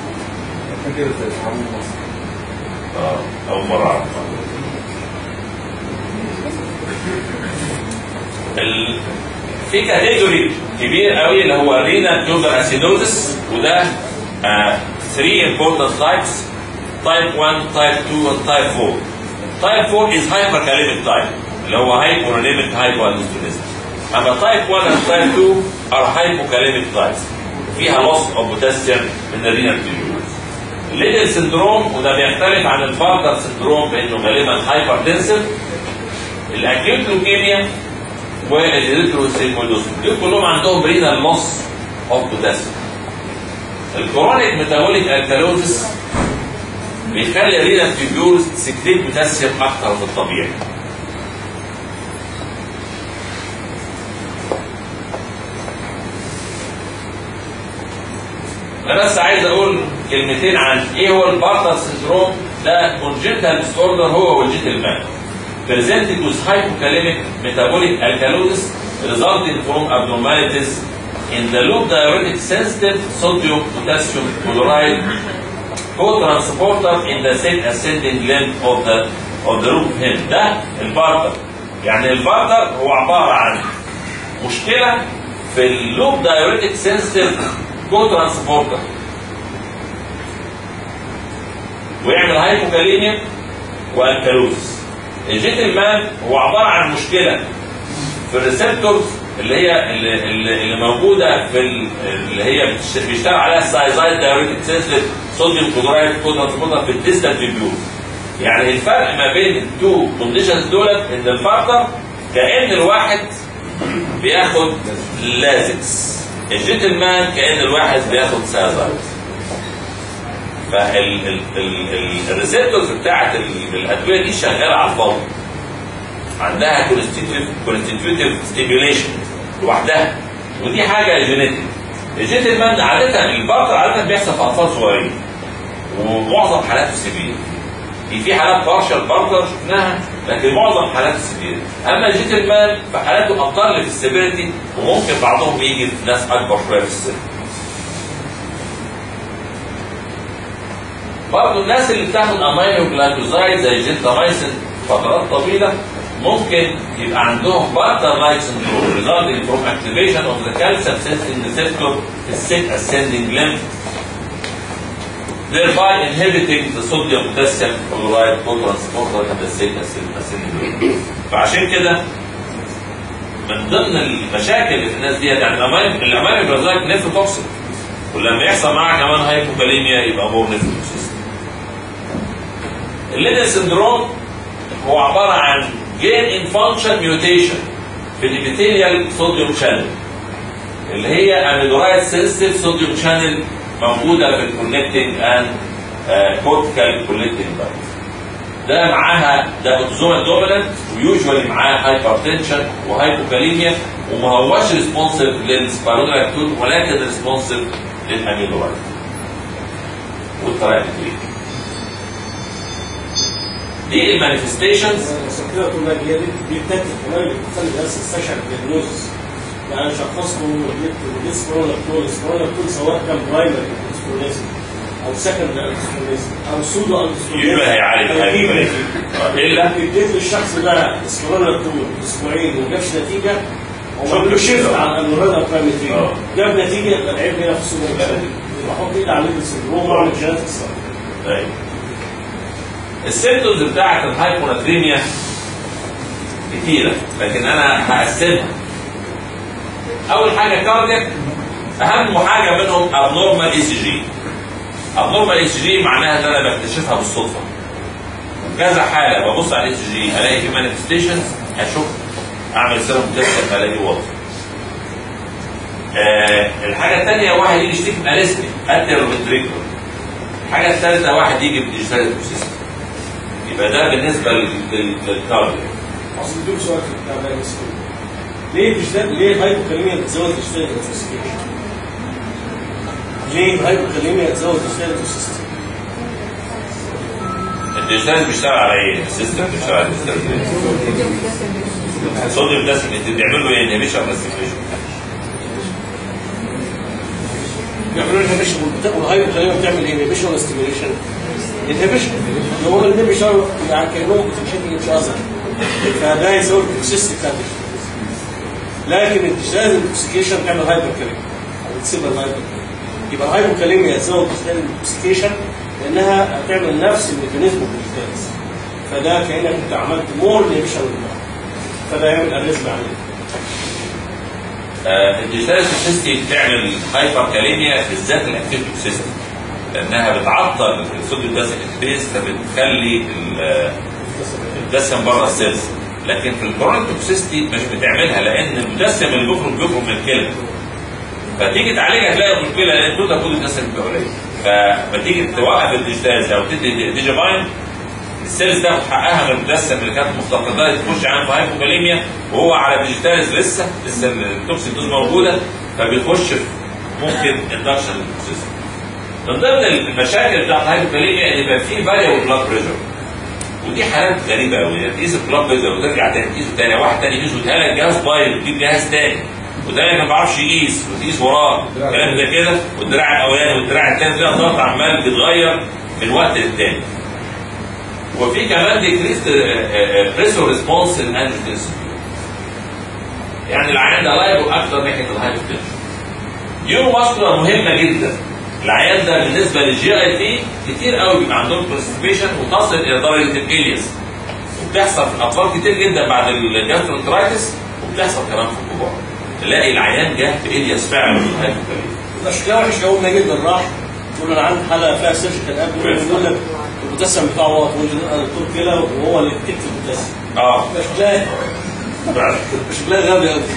اه اول مره اعرف ال... في كاتيجوري كبير قوي اللي هو رينا تيوبر اسيدوزس وده 3 important types type 1 type 2 and type 4 type 4 is hyperkalemic type اللي هو hyporolemic hypoaldosteronism اما type 1 and type 2 are hypokalemic types فيها loss of potassium من الرينال تيوبرز الليدل سندروم وده بيختلف عن الفارتر سندروم بانه غالبا هايبرتنسيف الاكيوت لوكيميا والالكتروسيمولوس دول كلهم عندهم رينال لوس اوف بوتاسيوم الكرونيك ميتابوليك الكالوزس بيخلي الرينال تيبيولز تسكريت بوتاسيوم اكتر من الطبيعي انا بس عايز اقول كلمتين عن ايه هو البارتر سندروم ده كونجنتال ديسوردر هو والجيتل مان presented with hypokalemic metabolic alkalosis resulting from abnormalities in the loop diuretic sensitive sodium potassium chloride co-transporter in the same ascending length of the of the loop hem ده البارتر يعني البارتر هو عبارة عن مشكلة في اللوب diuretic sensitive co-transporter ويعمل هايبوكاليميا والكالوزس الجيتل مان هو عباره عن مشكله في الريسبتورز اللي هي اللي, اللي اللي موجوده في ال- اللي هي بتش- بيشتغل عليها السايزايد دايوريتك سنسيتيف صوديوم كلورايد كودرانسبورتر في الديستال تيبيول يعني الفرق ما بين التو كونديشنز دولت ان الفارتر كان الواحد بياخد لازكس الجيتل مان كان الواحد بياخد سايزايد فالريسبتورز بتاعت ال- الادويه دي شغاله على الفاضي عندها كونستيتيوتيف ستيميوليشن لوحدها ودي حاجه جينيتك الجيتل مان عاده البارتر عاده بيحصل في اطفال صغيرين ومعظم حالاته سيفير في في حالات بارشل بارتر شفناها لكن معظم حالاته سيفير اما الجيتل مان فحالاته اقل في السيفيريتي وممكن بعضهم يجي في ناس اكبر شويه في السن برضه الناس اللي بتاخد امينو جلايكوزايد زي الجنتامايسين فترات طويله ممكن يبقى عندهم بارتر لايك syndrome resulting from activation of the calcium sensing receptor في السيت ascending limb thereby inhibiting the sodium potassium chloride co-transporter in the state ascending limb فعشان كده من ضمن المشاكل اللي في الناس ديت يعني الامام الامام البرازيليك نيفروتوكسيك ولما يحصل معاه كمان هايبوكاليميا يبقى مور نيفروتوكسيك الليدن سندروم هو عباره عن gain in function mutation في الابيثيليال صوديوم شانل اللي هي اميلورايد سنسيتيف صوديوم شانل موجوده في الكونكتنج اند كورتيكال كونكتنج ده معاها ده اوتوزومال دومينانت ويوجوالي معاه هايبرتنشن وهايبوكاليميا وما هوش ريسبونسيف للسبايرونولاكتون ولكن ريسبونسيف للاميلورايد والترايبتريك دي المانيفستيشنز عشان كده كنا هي دي دي التكتيك كمان اللي بتخلي نفس السيشن دياجنوزس يعني شخصته ديسبرونكتول ديسبرونكتول سواء كان برايمري ديسبرونيزم او سكندري ديسبرونيزم او سودو يبقى هيعالج الهايبوكاليميا الا اديت للشخص ده ديسبرونكتول اسبوعين وما جابش نتيجه هو شكرا. عمل له شيفت على الامراض البرايمري آه. جاب نتيجه يبقى العيب هنا في السودو يبقى احط ايدي على السندروم واعمل جيناتكس طيب السيمتومز بتاعت الهايبوناتريميا كتيرة لكن انا هقسمها اول حاجة كاردياك اهم حاجة منهم ابنورمال اي سي جي ابنورمال اي سي جي معناها ان انا بكتشفها بالصدفة كذا حالة ببص على الاي سي جي الاقي في مانيفستيشن اشوف اعمل سيرم تيست الاقي واضح آه الحاجة الثانية واحد يجي يشتكي من اريستمي اتيرو فنتريكولر الحاجة الثالثة واحد يجي بديجيتال بروسيس يبقى ده بالنسبة لل- لل- للكارديو اصل بدون سؤال في البتاع ده مسكين ليه بيشتغل ليه الهايبوكاليميا بتزود تشتغل الانفوسيكيشن؟ ليه الهايبوكاليميا بتزود تشتغل الانفوسيكيشن؟ الديجيتال بيشتغل على ايه؟ السيستم بيشتغل على الديجيتال صوديوم بوتاسيوم انت بتعمل له ايه؟ انهبيشن ولا ستيميشن؟ بيعملوا انهبيشن والهايبوكاليميا بتعمل ايه؟ انهبيشن ولا ستيميوليشن؟ انهبيشن لو هما الاثنين بيشتغلوا يعني كانهم بتمشي اتش اذر فده يزود التوكسيستي بتاعت لكن الديجيتال انفوسيكيشن بتعمل هايبوكاليميا او بتسيب الهايبوكاليميا يبقى الهايبوكاليميا تزود الديجيتال انفوسيكيشن لانها هتعمل نفس الميكانيزم بالديجيتالز فده كانك انت عملت مور انهبيشن فده يعمل اريزم عليه آه، الديجيتال سيستم بتعمل هايبر كاليميا بالذات الاكتيف سيستم لانها بتعطل الصوديوم بوتاسيوم سبيس فبتخلي ال- البوتاسيوم بره السيلز لكن في الكرونيك توكسيستي مش بتعملها لان البوتاسيوم اللي بيخرج بيخرج من الكلى فتيجي تعالجها تلاقي مشكله لان التوتال كل البوتاسيوم بيبقى قليل فلما تيجي توقف الديجيتالز او تدي ديجافاين السيلز تاخد حقها من البوتاسيوم اللي كانت مفتقداه تخش عنده هايبوكاليميا وهو على الديجيتالز لسه لسه التوكسين دوز موجوده فبيخش في ممكن اندكشن للتوكسيسيتي من ضمن المشاكل بتاعت الهايبوكاليميا ان يبقى في فاريبل بلاد بريشر ودي حالات غريبه قوي يعني تقيس البلاد بريشر وترجع تاني تقيسه تاني واحد تاني يقيسه وتهلك جهاز بايظ وتجيب جهاز تاني وتاني ما بيعرفش يقيس وتقيس وراه كلام زي كده والدراع الاولاني والدراع الثاني تلاقي الضغط عمال بيتغير من وقت للتاني وفي كمان ديكريست بريسور ريسبونس للانجيوتنسين يعني العيان ده لايبل اكتر ناحيه الهايبوتنشن نيورو ماسكولار مهمه جدا العيان ده بالنسبه للجي اي تي كتير قوي بيبقى عندهم كونستيبيشن وتصل الى درجه الالياس وبتحصل في الاطفال كتير جدا بعد الجاسترونترايتس وبتحصل كمان في الكبار تلاقي العيان جه بالياس فعلا من الهايبوكاليميا ده شكلها وحش قوي ما يجي الجراح يقول انا عندي حاله فيها سيرجيكال اب يقول لك البوتاسيوم بتاعه واطي ويقول لي انا دكتور كلى وهو اللي يكتب البوتاسيوم اه ده شكلها فعلا شكلها غبي قوي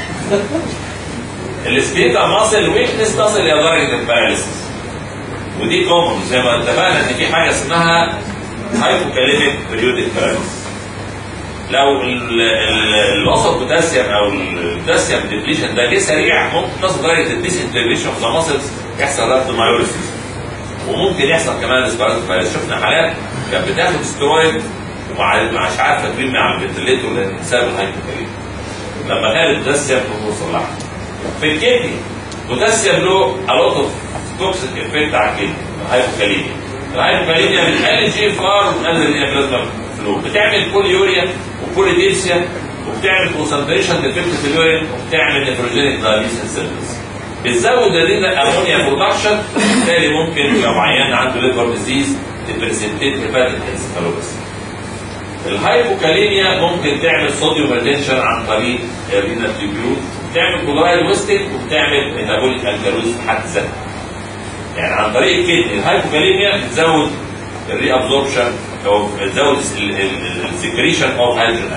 السبيتا ماسل ويكنس تصل الى درجه الباراليسيس ودي كومن زي ما اتفقنا ان في حاجه اسمها هايبوكاليميك بريودك باراليسيس لو اللوس اوف بوتاسيوم او البوتاسيوم ديبليشن ده جه سريع ممكن تصل درجه الديس انتجريشن اوف ذا ماسلز يحصل رابتومايوليسيس وممكن يحصل كمان سبارات فايروس شفنا حالات كانت بتاخد سترويد ومع مش عارفه تجيب مع الفنتليتور لان بسبب الهايبوكاليميك لما كان البوتاسيوم توصل لها في الكدني بوتاسيوم له a lot of toxic effect على الكدني الهايبوكاليميا الهايبوكاليميا بتقلل جي اف ار وتقلل البلازما فلو بتعمل بوليوريا وبوليديسيا وبتعمل كونسنتريشن ديفكت في اليورين وبتعمل نيتروجينيك دايليسيس سيلز بتزود الرينال امونيا برودكشن بالتالي ممكن لو عيان عنده ليفر ديزيز تبريسنتيت هيباتيك انسفالوباثي الهايبوكاليميا ممكن تعمل صوديوم ريتنشن عن طريق الرينال تيبيول بتعمل كلورايد ويستنج وبتعمل ميتابوليك الكالوز في حد ذاتها يعني عن طريق الكدني الهايبوكاليميا بتزود الري ابزوربشن او بتزود السكريشن اوف هيدروجين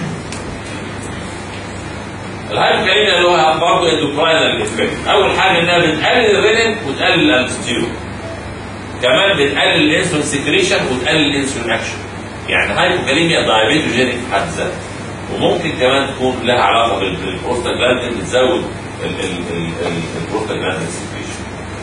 الهايبوكاليميا اللي هو برضه اندوكراينال افكت اول حاجه انها بتقلل الرينين وتقلل الالستيرون كمان بتقلل الانسولين سكريشن وتقلل الانسولين اكشن يعني هايبوكاليميا دايابيتوجينيك في حد ذاتها وممكن كمان تكون لها علاقه بال- بالبروستاجلاندين بتزود البروستاجلاندين سكريشن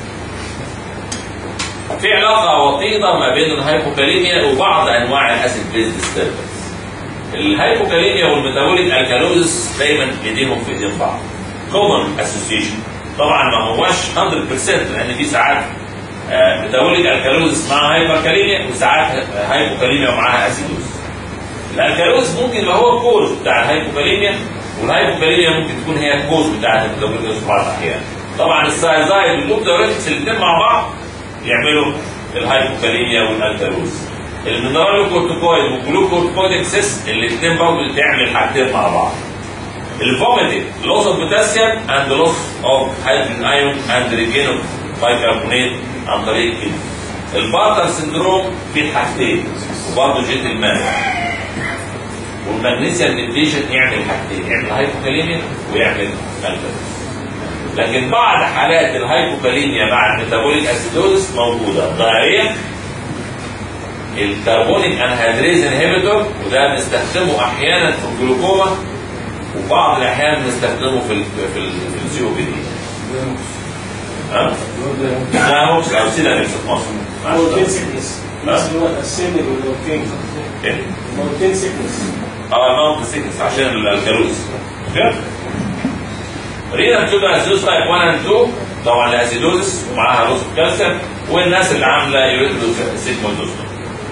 في علاقه وطيده ما بين الهايبوكاليميا وبعض انواع الاسيد بيز ديستربنس الهايبوكاليميا والميتابوليك الكالوزس دايما ايديهم في ايدين بعض كومن اسوسيشن طبعا ما هوش 100% لان في ساعات ميتابوليك الكالوزس مع هايبركاليميا وساعات هايبوكاليميا ومعاها اسيدوز الالكالوز ممكن يبقى هو الكوز بتاع الهايبوكاليميا والهايبوكاليميا ممكن تكون هي الكوز بتاع الميتابوليك في بعض الاحيان طبعا السايزايد واللوبدوريتكس الاثنين مع بعض يعملوا الهايبوكاليميا والالكالوز المينرال كورتيكويد والجلوكورتيكويد اكسس الاثنين برضه تعمل حاجتين مع بعض الفوميتنج لوس اوف بوتاسيوم اند لوس اوف هيدروجين ايون اند ريجين اوف بايكربونات عن طريق الكلى البارتر سندروم في حاجتين وبرضه جيت الماء والمغنيسيوم ديبليشن يعمل حاجتين يعمل هايبوكاليميا ويعمل الكالوز لكن بعض حالات الهايبوكاليميا مع الميتابوليك اسيدوز موجوده ضرريه الكربونيك انهيدريز انهبيتور وده بنستخدمه احيانا في الجلوكوما وبعض الاحيان بنستخدمه في ال في ال في السي او بي دي ها؟ ده هوكس او سيلانكس في مصر مورتين سيكنس الناس اللي هو السن والمورتين إيه؟ مورتين سيكنس اه ماونت سيكنس عشان الكالوز كده رينا تيوبر اسيدوز تايب 1 اند 2 طبعا الاسيدوزس ومعاها لوس اوف كالسيوم والناس اللي عامله يوريتروس سيجمويدوزس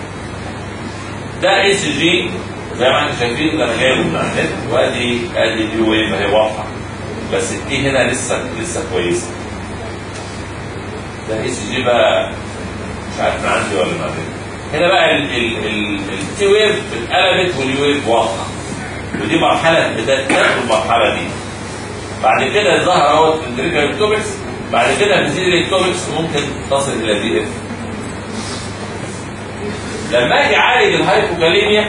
ده اي سي جي زي ما انتم شايفين ده انا جايبه من على النت وادي ادي دي ويف اهي واضحه بس التي هنا لسه لسه كويسه ده اي سي جي بقى مش عارف من عندي ولا من عندي هنا بقى التي ويف اتقلبت واليو ويف واضحه ودي مرحله بدات تاخد المرحله دي بعد كده ظهر اهوت الدريجر الكتوبكس بعد كده بتزيد الكتوبكس ممكن تصل الى دي اف لما اجي اعالج الهايبوكاليميا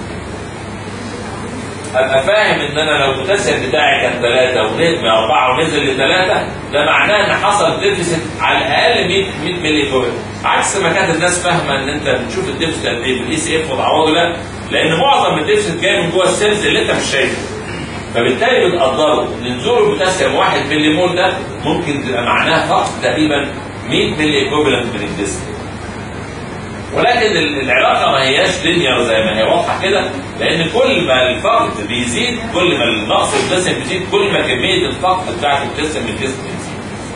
ابقى فاهم ان انا لو البوتاسيوم بتاعي كان 3 ونزل من 4 ونزل ل 3 ده معناه ان حصل ديفيسيت على الاقل 100 100 ملي كوبل عكس ما كانت الناس فاهمه ان انت بتشوف الديفيسيت قد ايه بالاي سي اف وتعوضه لا لان معظم الديفيسيت جاي من جوه السيلز اللي انت مش شايفه فبالتالي بتقدره ان نزول البوتاسيوم 1 ملي مول ده ممكن تبقى معناها فقط تقريبا 100 ملي كوبلنت من الجسم ولكن العلاقه ما هياش لينير زي ما هي واضحه كده لان كل ما الفقد بيزيد كل ما النقص البوتاسيوم بيزيد كل ما كميه الفقد بتاعت البوتاسيوم من الجسم بتزيد.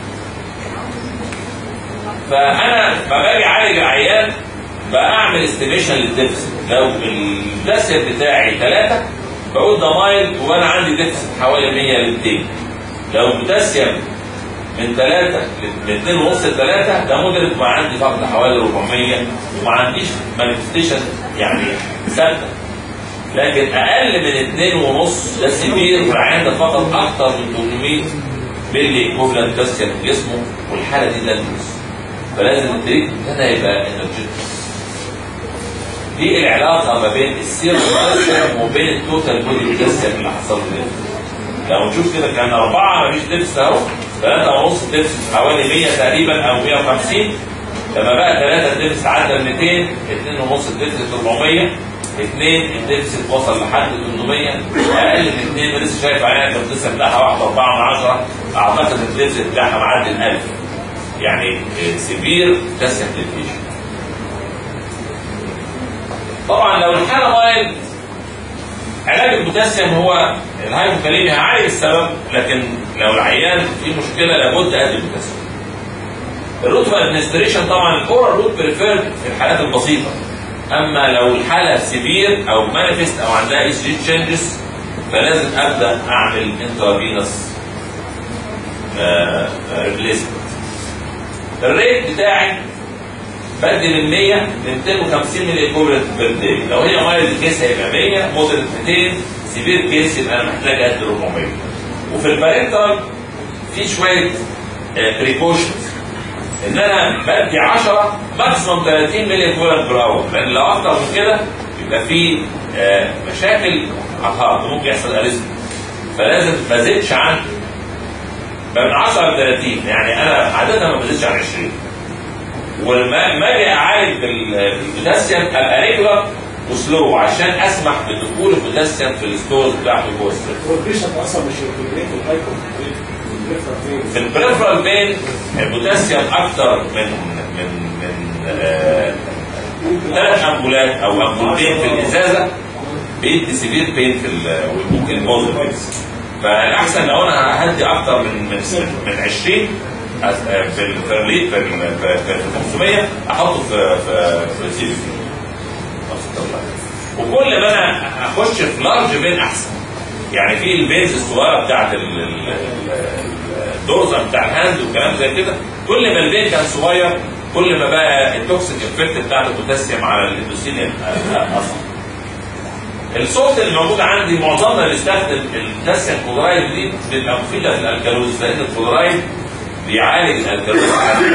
فانا لما باجي اعالج العيان بعمل استيميشن للديفيسيت لو البوتاسيوم بتاعي 3 بقول ده مايل وانا عندي ديفيسيت حوالي 100 ل 200 لو البوتاسيوم من 3 من 2 ونص ل 3 ده مودريت وعندي فقد حوالي 400 وما عنديش مانيفستيشن يعني ثابته لكن اقل من 2 ونص ده سيفير والعيان ده فقد اكثر من 800 ملي ايكوفلنت بوتاسيوم في جسمه والحاله دي دانجرس فلازم التريتمنت هنا يبقى انرجيتك دي العلاقه ما بين السيرم بوتاسيوم وبين التوتال بودي بوتاسيوم اللي حصل له لو نشوف كده كان أربعة مفيش دبس أهو ثلاثة ونص دبس حوالي 100 تقريبا أو 150 لما بقى ثلاثة دبس عدى ال 200 اثنين ونص دبس 400 اثنين الدبس وصل لحد 800 أقل من اثنين لسه شايف عينك الدبس بتاعها 1 4 من 10 أعتقد الدبس بتاعها معدي ال 1000 يعني سيفير بوتاسيوم ديفيشن طبعا لو الحالة مايل علاج البوتاسيوم هو الهايبوكاليميا هعالج السبب لكن لو العيان في مشكله لابد ادي البوتاسيوم. الروت ادمنستريشن طبعا الاورال روت بريفيرد في الحالات البسيطه اما لو الحاله سيفير او مانيفست او عندها اي جي تشينجز فلازم ابدا اعمل انترافينوس ريبليسمنت الريت بتاعي بدي من 100 ل 250 ملي ايكوفلنت بير داي لو هي مايلد كيس هيبقى 100 مودريت 200 سيفير كيس يبقى انا محتاج قد 400 وفي البارنتال في شويه بريكوشنز ان انا بدي 10 ماكسيموم 30 ملي ايكوفلنت بير اور لان لو اكتر من كده يبقى في آه، مشاكل على الهارت ممكن يحصل اريزم فلازم ما ازيدش عن من 10 ل 30 يعني انا عاده ما بزيدش عن 20 ولما ما اجي اعالج بال- بالبوتاسيوم ابقى ريجولار وسلو عشان اسمح بدخول البوتاسيوم في الستورز بتاعته جوه السيل والبيشنت اصلا مش الكومبليت الهايبو في البريفرال بين البوتاسيوم اكتر من من من آه، ثلاث امبولات او امبولتين في الازازه بيدي سيفير بين في ال- وممكن يبوظ البيس فالاحسن لو انا هدي اكتر من من من 20 أس- آه، في ال- في الريت في ال- في في- في 500 احطه في في في سي بي وكل ما انا اخش في لارج بين احسن يعني في البيز الصغيره بتاعت ال- ال- ال- الدورزه بتاع الهاند وكلام زي كده كل ما البين كان صغير كل ما بقى التوكسيك افكت بتاعت البوتاسيوم على الاندوثيليوم اصلا الصوت اللي موجود عندي معظمنا بيستخدم البوتاسيوم كلورايد دي بتبقى مفيده في الالكالوز لان الكلورايد بيعالج الالكالوز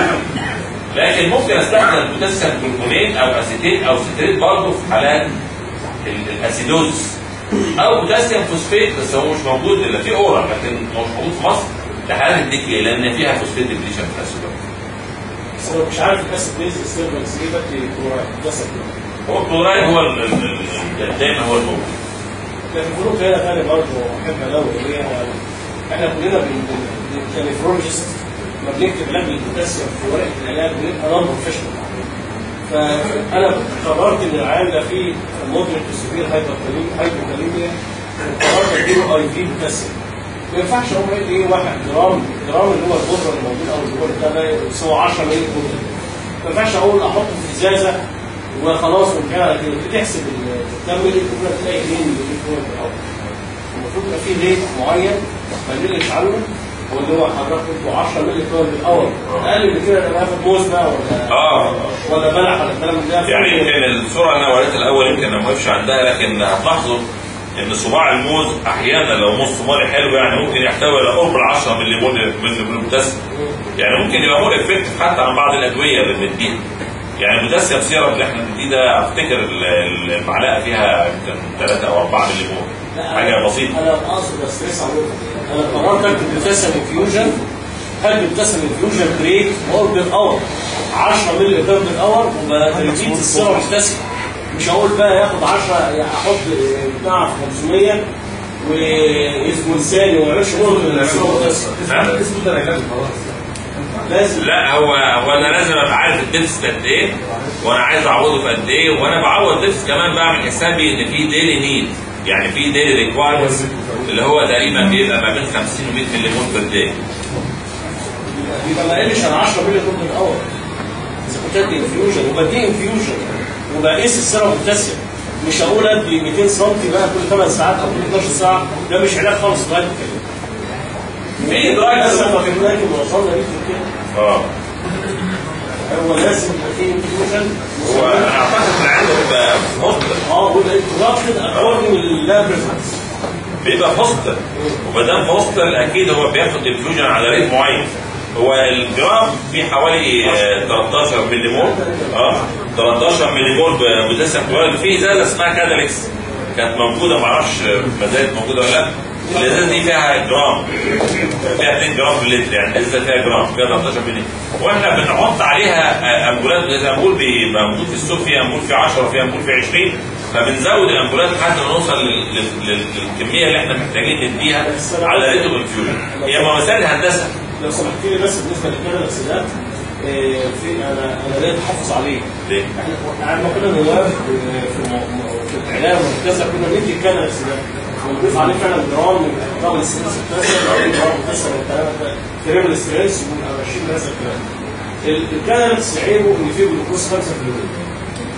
لكن ممكن استخدم بوتاسيوم جلوكونات او اسيتيت او ستريت برضه في حالات ال- الاسيدوز او بوتاسيوم فوسفيت بس هو مش موجود الا في اورال لكن مش موجود في مصر لحالات الديكلي لان فيها فوسفيت ديبليشن في الاسيدوز بس انا مش عارف الاسيد بيز ستيربنس ايه بدي كلورايد جسد هو الكلورايد هو ال- ال- ال- دايما هو الموجود لكن فروق هنا تاني برضه احب ادور ليه يعني احنا كلنا كنفرولوجيست ما بنكتب علاج البوتاسيوم في ورقه العلاج بنبقى نون بروفيشنال فانا قررت ان العيان ده فيه مودريت سيفير هايبوكاليميا وقررت اديله اي في بوتاسيوم ما ينفعش اقوم قايل ايه واحد جرام جرام اللي هو البودره اللي موجود او اللي هو بتاع ده يساوي 10 مللي بودره ما ينفعش اقول احطه في ازازه وخلاص وكده كده تحسب الكام مللي بودره تلاقي 2 مللي بودره المفروض يبقى فيه ريت معين ما نقلش عنه واللي هو حضرتك قلته 10 مللي كور بالاور اقل من كده انا باخد موز بقى ولا اه ولا بلح ولا الكلام ده يعني يمكن الصوره اللي انا وريتها الاول يمكن انا ما وقفش عندها لكن هتلاحظوا ان صباع الموز احيانا لو موز صومالي حلو يعني ممكن يحتوي على قرب ال 10 ملي مول ملي مول بوتاسيوم يعني ممكن يبقى مور افكتيف حتى عن بعض الادويه اللي بنديها يعني البوتاسيوم سيرب اللي احنا بنديه ده افتكر ال- ال- المعلقه فيها يمكن 3 او 4 ملي مول حاجه بسيطه انا اقصد استريس على انا قررت اكتب بوتاسيوم انفيوجن هل بوتاسيوم انفيوجن بريك اور بالاور 10 مللي جرام بالاور وبريبيت السيرم بوتاسيوم مش هقول بقى ياخد 10 يعني احط بتاع في 500 ويسمو لساني وما يعملش مهم السيرم بوتاسيوم لازم لا هو هو انا لازم ابقى عارف الدبس قد ايه وانا عايز اعوضه في قد ايه وانا بعوض دبس كمان بعمل حسابي ان في ديلي نيد يعني في ديلي ريكوايرمنتس اللي هو تقريبا بيبقى ما بين 50 و 100 ملي مول بير داي يبقى ما قلش عن 10 مللي جرام بالاور اذا كنت ادي انفيوجن وبدي انفيوجن وبقيس السيرم بوتاسيوم مش هقول ادي 200 سم بقى كل 8 ساعات او كل 12 ساعه ده مش علاج خالص لغايه كده في دراج بس لما كنا لكن وصلنا ليه كده اه هو لازم يبقى فيه انفيوجن هو انا اعتقد ان عنده بيبقى في هوستل اه وده انتراكشن اكوردنج للابريفرنس بيبقى في هوستل وما دام في هوستل اكيد هو بياخد انفيوجن على ريت معين هو الجرام فيه حوالي آه، 13 ملي مول اه 13 ملي مول بوتاسيوم كلورايد في ازازه اسمها كاداليكس كانت موجوده ما اعرفش ما زالت موجوده ولا لا الازازه دي فيها جرام فيها 2 جرام في اللتر يعني الازازه فيها جرام فيها 13 ملي واحنا بنحط عليها آه، امبولات زي امبول بيبقى موجود في السوق فيها امبول في 10 وفيها امبول في 20 فبنزود الامبولات لحد ما نوصل لل- لل- لل- للكميه اللي احنا محتاجين نديها على ريت انفيوجن هي مواسير هندسه لو سمحت لي بس بالنسبه للكادلكس ده آه، في انا انا ليه تحفظ عليه ليه؟ احنا قعدنا كنا نواب في الم- في الاعلام والكذا كنا ندي الكادلكس ده ونضيف عليه فعلا جرام دبل ستريس بوتاسيوم جرام بوتاسيوم والكلام ده تريبل ستريس ونبقى ماشيين بهذا الكلام ال- الكادلكس عيبه ان فيه جلوكوز 5%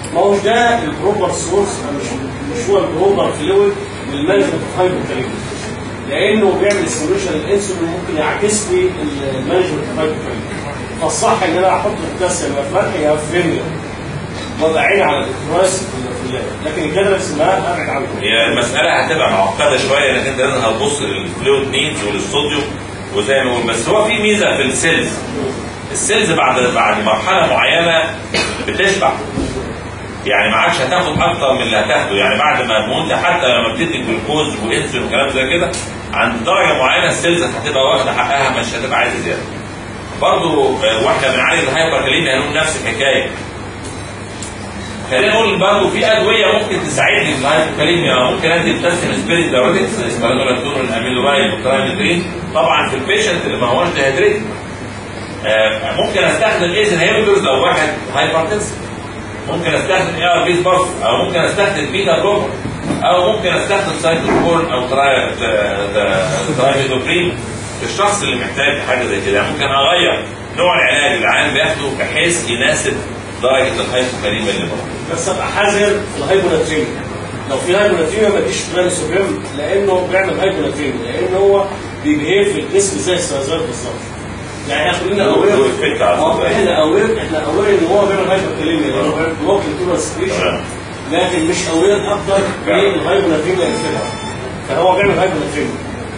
ما هو ده البروبر سورس مش مش هو البروبر فلويد للمانجمنت اوف هايبوكاليميا لانه بيعمل ستيميوليشن للانسولين ممكن يعكس لي المانجمنت اوف هايبوكاليميا فالصح ان انا احط البوتاسيوم يا في ملح يا في فينيا وابقى عيني على الكراس لكن الجدرس ما ابعد عنه هي المسألة هتبقى معقدة شوية لأن أنت لازم هتبص للفلويد نيدز وللصوديوم وزي ما بقول بس هو في ميزة في السيلز السيلز بعد بعد مرحلة معينة بتشبع يعني ما عادش هتاخد أكتر من اللي هتاخده يعني بعد ما المنتج حتى لما بتدي جلوكوز وانسولين وكلام زي كده عند درجة معينة السيلز هتبقى واخدة حقها مش هتبقى عايزة زيادة برضه آه، واحنا بنعالج الهايبركاليميا هنقول نفس الحكاية خلينا نقول برضه في ادويه ممكن تساعدني في الهايبوكاليميا ممكن ادي بوتاسيوم سبيريت دايوريتكس اسبرانولاكتون الاميلورايد والترايمترين طبعا في البيشنت اللي ما هوش ديهيدريت آه، ممكن استخدم ايز انهيبيتورز لو واحد هايبرتنسف ممكن استخدم اي ار بيز برضه او ممكن استخدم بيتا بلوكر او ممكن استخدم سايتوكورن او تراي- ت- ت- ترايميدوبرين للشخص اللي محتاج حاجه زي كده ممكن اغير نوع العلاج اللي العيان بياخده بحيث يناسب درجه الهايبوكاليميا اللي موجوده بس ابقى حذر في الهايبوناتريميا لو في هايبوناتريميا ما تجيش ترانسوبيم لانه بيعمل هايبوناتريميا لان هو بيبهيف في الجسم زي السرطان بالظبط يعني احنا كلنا له- اوير له effect على اه الصدر. احنا اوير احنا اوير ان هو بيعمل هايبوكاليميا لانه بيعمل بلوك للتورال تمام. لكن مش اوير اكتر فعلا. بالهايبوناتريميا اللي فيها فهو بيعمل هايبوناتريميا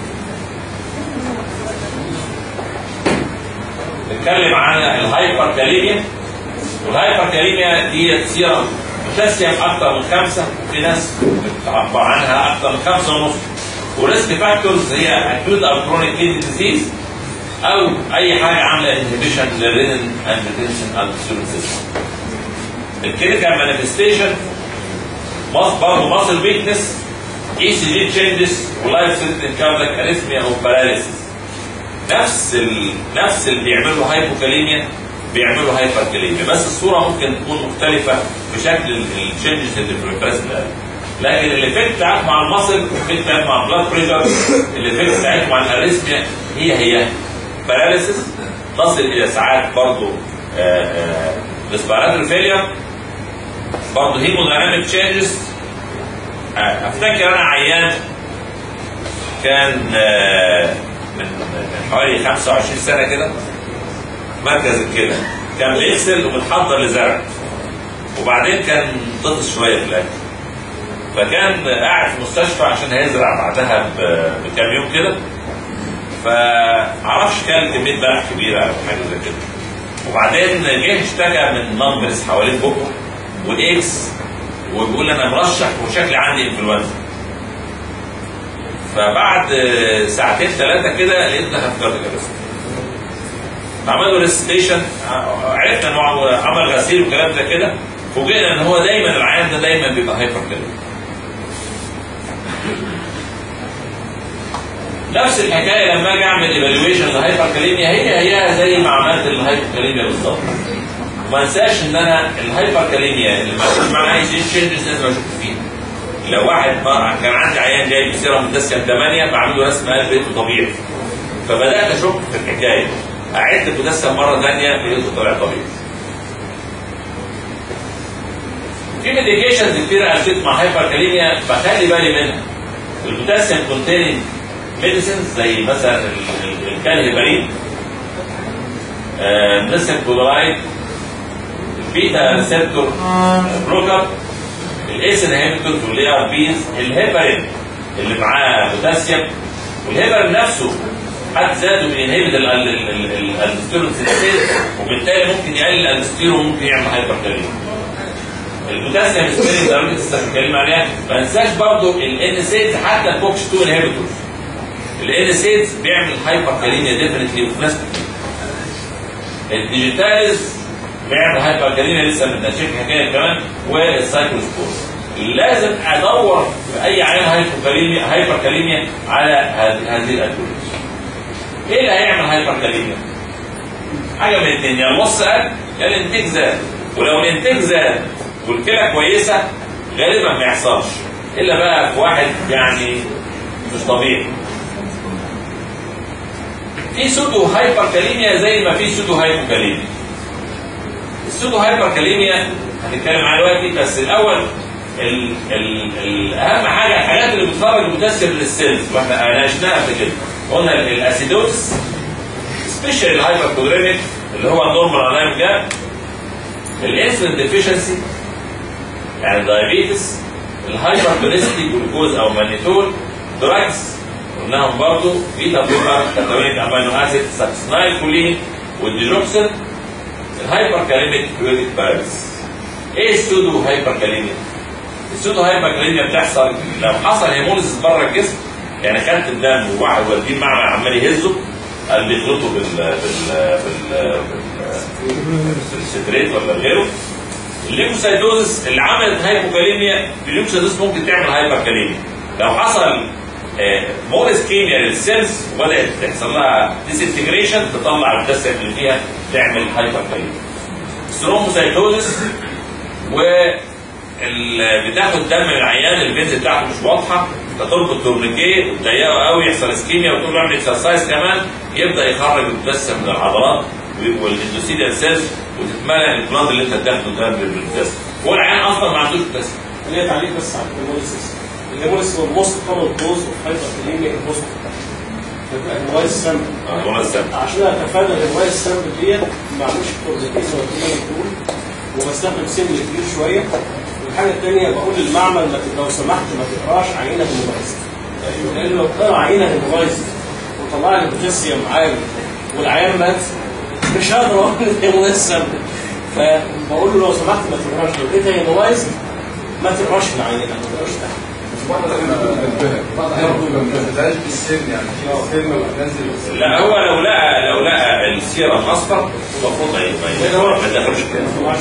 نتكلم عن الهايبر كاليميا والهايبر كاليميا دي سيرم بوتاسيوم اكتر من خمسه في ناس بتعبر عنها اكتر من خمسه ونص وريسك فاكتورز هي اكيوت او كرونيك كيدني ديزيز او اي حاجه عامله انهبيشن للرينين انجيوتنسين الدوستيرون سيستم الكلينيكال مانيفستيشن برضه ماسل ويكنس اي سي جي تشينجز ولايف ثريتنج كاردياك اريثميا او باراليسيس نفس ال... نفس اللي بيعملوا هايبوكاليميا بيعملوا هايبركاليميا بس الصوره ممكن تكون مختلفه بشكل التشنجز اللي في الريبريس لكن الايفكت بتاعت مع المصل الايفكت بتاعت مع البلاد بريشر الايفكت بتاعت مع الاريثميا هي هي باراليسيس تصل الى ساعات برضه ريسبيراتوري فيلير برضه هيمودايناميك تشينجز افتكر انا عيان كان آه، من من حوالي 25 سنه كده مركز الكلى كان بيغسل وبنحضر لزرع وبعدين كان طفس شويه في الاكل فكان قاعد في المستشفى عشان هيزرع بعدها ب- بكام يوم كده فمعرفش كان كميه بلح كبيره او حاجه زي كده وبعدين جه اشتكى من نمبرز حوالين بقه واكس وبيقول انا مرشح وشكلي عندي انفلونزا فبعد ساعتين ثلاثه كده لقيت ده هفكرت جلسه عملوا ريستيشن عرفنا انه عمل غسيل وكلام زي كده فوجئنا ان هو دايما العيان ده دايما بيبقى هايبر كالوري نفس الحكايه لما اجي اعمل ايفالويشن للهايبر كاليميا هي هي زي ما عملت الهايبر كاليميا بالظبط وما انساش ان انا الهايبر كاليميا اللي ما معاها اي تشينجز لازم اشوف فيها لو واحد ما كان عندي عيان جاي بسيرم بوتاسيوم 8 بعمل له رسم قلب لقيته طبيعي فبدات اشك في الحكايه اعد البوتاسيوم مره ثانيه لقيته طلع طبيعي في ميديكيشنز كتير اسيت مع هايبر كاليميا فخلي بالي منها البوتاسيوم كونتيننج ميديسنز زي مثلا ال- ال- الكالهيبارين النسل كلورايد البيتا ريسبتور بلوكر الايس انهبيتورز والاي ار بيز الهيبرين اللي معاه بوتاسيوم والهيبرين نفسه حد ذاته بينهبت الالستيرون سينثيز وبالتالي ممكن يقلل الالستيرون وممكن يعمل هايبر البوتاسيوم سبيرنج درجه الكلمه عليها ما ننساش برضه الان سيدز حتى الكوكس 2 انهبيتورز الان سيدز بيعمل هايبر كاليميا ديفنتلي وفي ناس الديجيتاليز بيعمل هايبر كاليميا لسه بنشوف حكايه كمان والسايكلوسبور لازم ادور في اي عيان هايبر كاليميا هايبر كاليميا على هذه هذه الادويه ايه اللي هيعمل هايبر كاليميا؟ حاجه من الاثنين يا النص قل يا الانتاج زاد ولو الانتاج زاد والكلى كويسه غالبا ما يحصلش الا بقى في واحد يعني مش طبيعي في سودو هايبر كاليميا زي ما في سودو هايبوكاليميا السودو هايبر كاليميا هنتكلم عنها دلوقتي بس الاول ال ال ال اهم حاجه الحاجات اللي بتخرج البوتاسيوم للسيلز واحنا ناقشناها قبل كده قلنا ال- الاسيدوز سبيشال الهايبر كلوريميك اللي هو النورمال انايم جاب الانسولين ديفيشنسي يعني الدايابيتس الهايبر بليستي جلوكوز او مانيتول دراجز قلناهم برضه بيتا بلوكر كاتالونيك امينو اسيد ساكسنايل كولين والديجوكسين الهايبر كاليميك بيوريك بارس ايه السودو هايبر كاليميا؟ السودو هايبر كاليميا بتحصل لو حصل هيموليزيس بره الجسم يعني خدت الدم وواحد والدين معمل عمال يهزه قال بيخلطوا بال بال بال بال بالستريت ولا غيره الليكوسايتوزس اللي عملت هايبوكاليميا الليكوسايتوزس ممكن تعمل هايبركاليميا لو حصل مورس كيميا للسيلز وبدات تحصل لها ديسنتجريشن تطلع البوتاسيوم اللي فيها تعمل هايبركاليميا سترومبوسايتوزس و ال- بتاخد دم من العيان الفيز بتاعته مش واضحه فتربط تورنيكيه وتضيقه قوي يحصل اسكيميا وتقول له اعمل اكسرسايز كمان يبدا يخرج البوتاسيوم من العضلات والاندوثيليال سيلز وتتملى البلاد اللي انت اديته ده بالبوتاسيوم هو العيان اصلا ما عندوش بوتاسيوم ليه تعليق بس على الهيموليسيس الهيموليسيس هو الموست كومن كوز اوف هايبركاليميا ان بوست الهواية السامبل هو السبب عشان اتفادى الهواية السامبل ديت ما اعملش كورزيتيز ولا تقول وبستخدم سن كبير شويه والحاجه الثانيه بقول للمعمل ما ت- لو سمحت ما تقراش عينه المميزه لان لو قرا عينه المميزه وطلع لي بوتاسيوم عالي والعيان مات مش هقدر اقول ان هي مميزه فبقول له لو سمحت ما تقراش لو لقيتها هي مميز ما تقراش العينه ما تقراش تحت بلاش بالسن يعني في سن وتنزل لا هو لو لقى لو لقى السيره الاصفر المفروض ما ما- ما يدخلش كده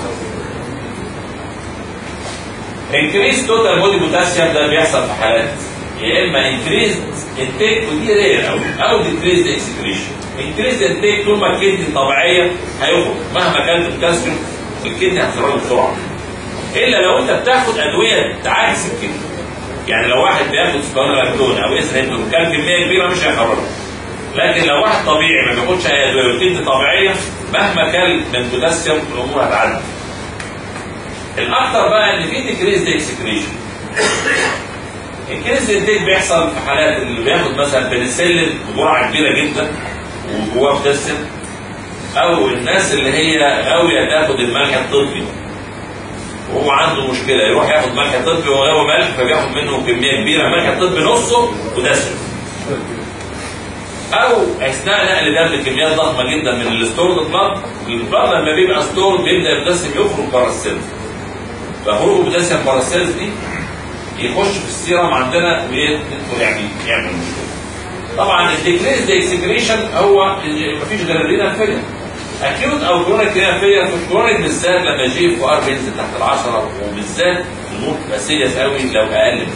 انكريز توتال بودي بوتاسيوم ده بيحصل في حالات يا اما انكريز انتيك ودي رير قوي او ديكريز اكسكريشن انكريز انتيك طول ما الكدني طبيعيه هيخرج مهما كانت البوتاسيوم الكدني هتخرجه بسرعه الا لو انت بتاخد ادويه تعاكس الكدني يعني لو واحد بياخد سبانولاكتون او اسرهيدون كان كميه كبيره مش هيخرجها لكن لو واحد طبيعي ما بياخدش اي ادويه والكدني طبيعيه مهما كان من بوتاسيوم الامور هتعدي الاكثر بقى ان في ديكريز اكسكريشن الكريز انتاج بيحصل في حالات اللي بياخد مثلا بنسلين بجرعه كبيره جدا وجواه بوتاسيوم او الناس اللي هي غاويه تاخد الملح الطبي وهو عنده مشكله يروح ياخد ملح طبي وهو غاوي ملح فبياخد منه كميه كبيره الملح الطبي نصه بوتاسيوم او اثناء نقل دم كميات ضخمه جدا من الستورد بلاد البلاد لما بيبقى ستورد بيبدا البوتاسيوم يخرج بره السيلز فخروج البوتاسيوم بره السيلز دي يخش في السيرم عندنا ويدخل يعني يعمل مشكله. طبعا الديكريز اكسكريشن هو مفيش غير الرينال فيلر اكيوت او كرونيك رينال فيلر في الكرونيك بالذات لما يجي اف ار بينزل تحت العشره وبالذات الامور تبقى سيريس قوي لو اقل من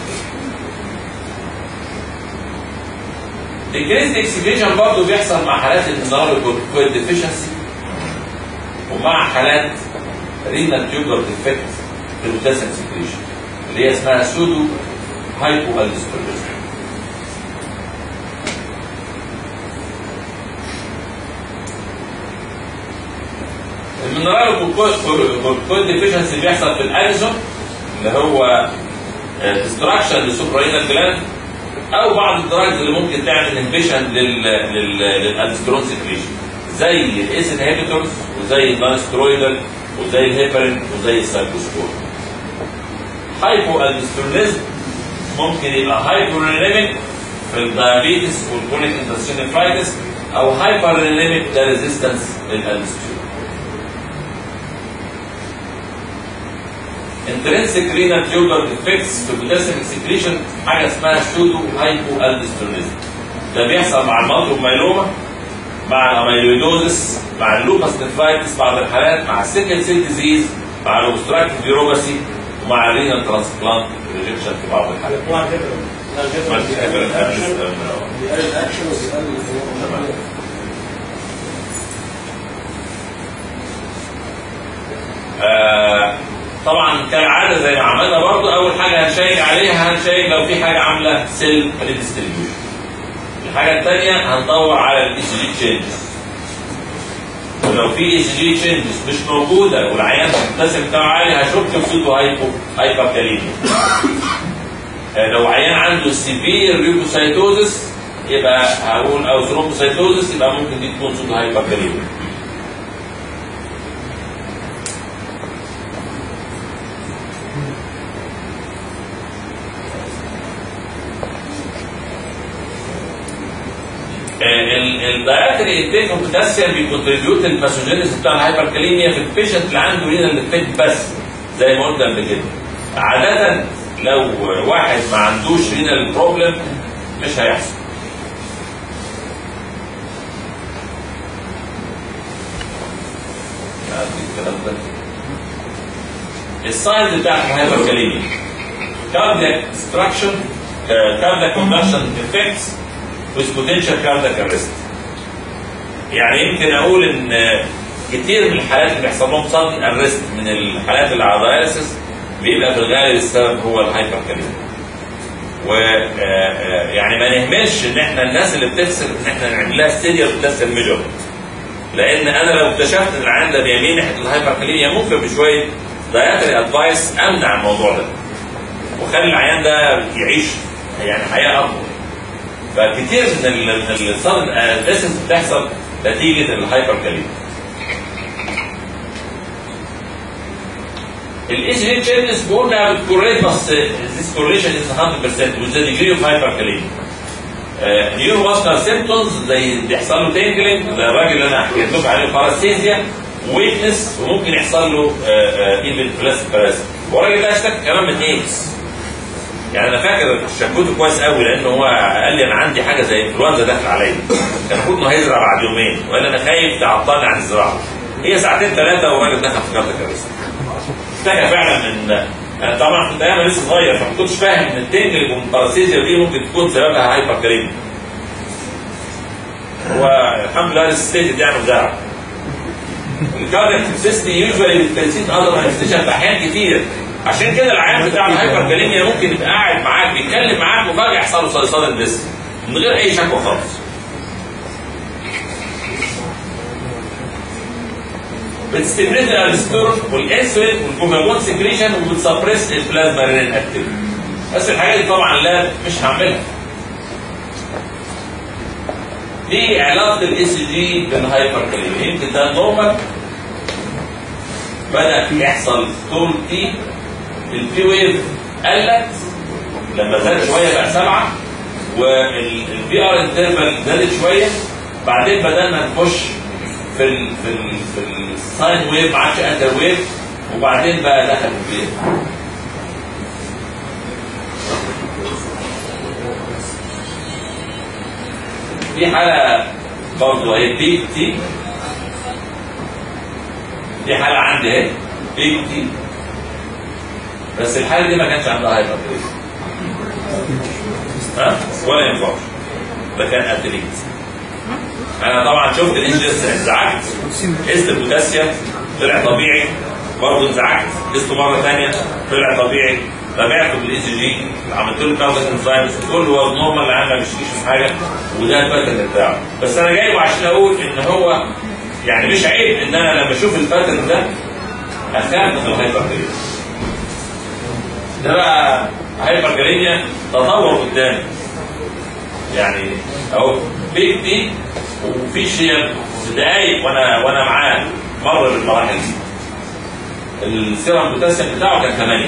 الجريز اكسكريشن برضه بيحصل مع حالات الانذار الكويد ديفيشنسي ومع حالات رينال تيوبر ديفكت في البوتاسيوم اكسكريشن اللي هي اسمها سودو هايبو الستروليزم المينرال كورتيكويد ديفيشنسي بيحصل في الاليزون اللي هو ديستراكشن للسوبراينال جلاند او بعض الدراجز اللي ممكن تعمل انهبيشن لل لل للالسترون سكريشن زي الاس انهبيتورز وزي النانسترويدال وزي الهيبرين وزي السايكوسكور هايبو السترونيزم ممكن يبقى هايبورينيميك في الدايابيتس والكرونيك انترسينفرايتس او هايبرينيميك ده ريزيستنس للالسترون intrinsic renal tubular defects في potassium excretion حاجه اسمها سودو هايبو الدسترونيزم ده بيحصل مع المالتو مايلوما مع الاميلويدوزس مع اللوباس نفرايتس بعض الحالات مع السيكل سيل ديزيز مع الاوبستراكتيف يوروباسي ومع الرينال ترانسبلانت ريجكشن في بعض الحالات طبعا كده ما بتقبل الأكشن. بيقلل الاكشن وبيقلل تمام. آه، طبعا كالعاده زي ما عملنا برضه اول حاجه هنشيك عليها هنشيك لو في حاجه عامله سيل ريديستريبيوشن الحاجه الثانيه هندور على الاي سي جي تشينجز لو في اي سي جي تشينجز مش موجوده والعيان البوتاسيوم بتاعه عالي هشك في سودو هايبو هايبر كاليميا لو عيان عنده سيفير ليوكوسايتوزس يبقى هقول او ثرومبوسايتوزس يبقى ممكن دي تكون سودو هايبر كاليميا الدايركتري انتيك اوف بوتاسيوم بيكونتريبيوت الباثوجينيس بتاع الهايبركاليميا في البيشنت اللي عنده رينال افكت بس زي ما قلنا قبل كده عادة لو واحد ما عندوش رينال بروبلم مش هيحصل الكلام ده الساينز بتاعت الهايبركاليميا كاردياك ستراكشن كاردياك كوندكشن افكتس with potential cardiac arrest. يعني يمكن اقول ان كتير من الحالات اللي بيحصل لهم sudden ارست من الحالات اللي على داياليسيس بيبقى في الغالب السبب هو الهايبركاليميا. و يعني ما نهملش ان احنا الناس اللي بتغسل ان احنا نعمل لها ستيديا بتغسل ميجرمنت. لان انا لو اكتشفت ان العيان ده بيميل ناحيه الهايبركاليميا ممكن بشويه دايتري ادفايس امنع الموضوع ده. وخلي العيان ده يعيش يعني حياه افضل. فكتير من الصدمة الديسنس بتحصل نتيجة الهايبر كاليميا. الاي سي جي تشينجز قلنا بتكوريت بس this correlation is 100% with the degree of hyperkalemia. نيورو ماسكر سيمبتومز زي بيحصل له تينجلينج زي الراجل اللي انا حكيت لكم عليه باراسيزيا ويكنس وممكن يحصل له ايفن بلاستيك باراسيت والراجل ده اشتكى كمان من ايدز يعني انا فاكر شكوته كويس قوي لان هو قال لي انا عندي حاجه زي انفلونزا داخل عليا كان المفروض انه هيزرع بعد يومين وقال انا خايف تعطلني عن الزراعه هي ساعتين ثلاثه والراجل دخل في كارت كارثه اشتكى فعلا من انا طبعا كنت ايام لسه صغير فما كنتش فاهم ان التنجلينج والباراسيزيا دي ممكن تكون سببها هايبر كريم هو الحمد لله الستيت يعني وزرع الكاردياك توكسيستي يوجوالي بتنسيت اذر مانيفستيشن في احيان كتير عشان كده العيان بتاع الهايبر كاليميا ممكن يبقى قاعد معاك بيتكلم معاك وفجاه يحصل له صيصله ديسك من غير اي شكوى خالص. بتستمرت الالستور والانسولين والجلوكاجون سكريشن وبتسبريس البلازما رينين اكتيفيتي. بس الحاجات دي طبعا لا مش هعملها. دي علاقه الاي سي جي بالهايبر كاليميا يمكن ده نورمال بدا يحصل طول تي البي ويف قلت لما زاد شويه بقى سبعه والبي ار انترفال زادت شويه بعدين بدانا نخش في ال في ال في الساين ويف ما عادش انتر ويف وبعدين بقى دخل البي في حاله برضه اهي بيك تي دي حاله عندي اهي بيك تي بس الحاله دي ما كانش عندها هايبر ها ولا ينفع ده كان اتليت انا طبعا شفت الانجلس انزعجت قست البوتاسيوم طلع طبيعي برضه انزعجت قسته مره ثانيه طلع طبيعي تابعته بالاي سي جي عملت له كاردياك انزايمز كله هو نورمال العيان ما بيشتكيش في حاجه وده الباترن بتاعه بس انا جايبه عشان اقول ان هو يعني مش عيب ان انا لما اشوف الباترن ده اخاف من الهايبركاليميا ده بقى هايبركاليميا تطور قدامي يعني اهو بيك دي وفي شيء في دقايق وانا وانا معاه مر بالمراحل دي السيرم بوتاسيوم بتاعه كان 8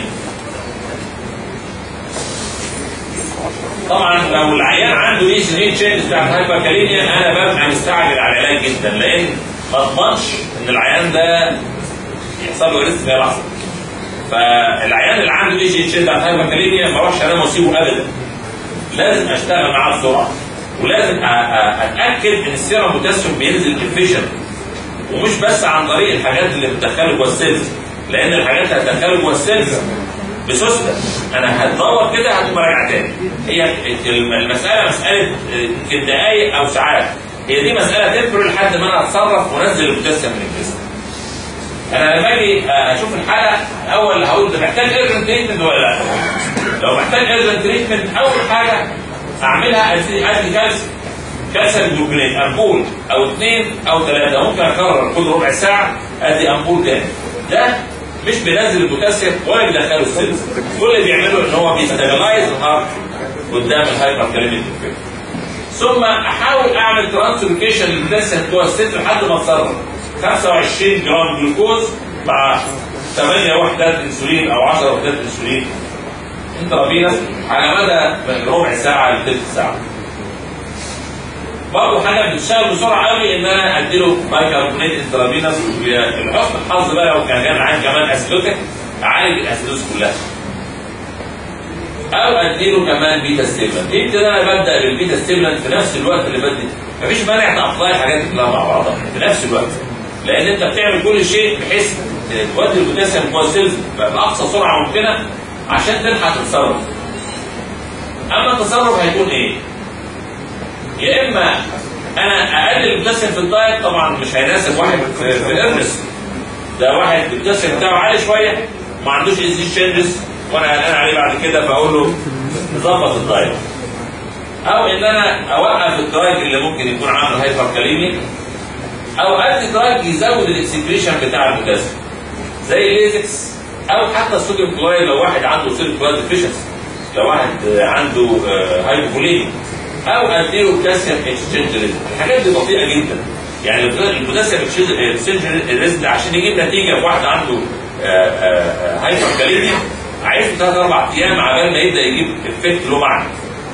طبعا لو العيان عنده اي سي جي تشينج بتاع الهايبركاليميا انا ببقى مستعجل على العلاج جدا لان ما اضمنش ان العيان ده يحصل له ريسك في لحظه فالعيان اللي عنده اي سي جي تشينج بتاع الهايبركاليميا ما اروحش انام واسيبه ابدا لازم اشتغل معاه بسرعه ولازم اتاكد ان السيرم بوتاسيوم بينزل افيشنت ومش بس عن طريق الحاجات اللي بتدخله جوه السيلز لان الحاجات اللي هتدخله جوه السيلز بسوسته انا هتدور كده هتقوم راجع تاني هي المساله مساله يمكن دقائق او ساعات هي دي مساله تمبر لحد ما انا اتصرف وانزل البوتاسيوم من الجسم انا لما اجي اشوف الحاله اول هقول ده محتاج ايرجنت تريتمنت ولا لا لو محتاج ايرجنت تريتمنت اول حاجه اعملها ادي كالسيوم كالسيوم جلوكونات امبول او اثنين او ثلاثه ممكن اكرر كل ربع ساعه ادي امبول تاني ده مش بينزل البوتاسيوم ولا بيدخله السيلز كل اللي بيعمله ان هو بيستابلايز الهارت قدام الهايبر كاليميك ثم احاول اعمل ترانسلوكيشن للبوتاسيوم جوه السيل لحد ما اتصرف 25 جرام جلوكوز مع 8 وحدات انسولين او 10 وحدات انسولين انترافينس على مدى من ربع ساعه لثلث ساعه. برضه حاجه بتشتغل بسرعه قوي ان انا اديله بايكربونات انترافينس لحسن الحظ بقى لو كان جاي معاه كمان اسيدوتك اعالج الاسيدوز كلها. او اديله كمان بيتا ستيبلنت يمكن انا ببدا بالبيتا ستيبلنت في نفس الوقت اللي بدي مفيش مانع تابلاي الحاجات دي كلها مع بعضها في نفس الوقت لان انت بتعمل كل شيء بحيث تودي البوتاسيوم جوه السيلز باقصى سرعه ممكنه عشان تلحق تتصرف اما التصرف هيكون ايه؟ يا اما انا اقلل البوتاسيوم في الدايت طبعا مش هيناسب واحد في, في الارنس ده واحد البوتاسيوم بتاعه عالي شويه ما عندوش ايزي تشينجز وانا قلقان عليه بعد كده فاقول له ظبط الدايت او ان انا اوقف الدراج اللي ممكن يكون عامل هايبر كاليميك او ادي دراج يزود الاكسكريشن بتاع البوتاسيوم زي الليزكس او حتى الصوديوم كلورايد لو واحد عنده صوديوم كلورايد ديفيشنسي لو واحد عنده هايبوفوليميا او اديله كالسيوم اكسشينج ريزن الحاجات دي بطيئه جدا يعني البوتاسيوم اكسشينج ريزن عشان يجيب نتيجه في واحد عنده هايبر كاليميا عايز ثلاث اربع ايام عبال ما يبدا يجيب افكت له معنى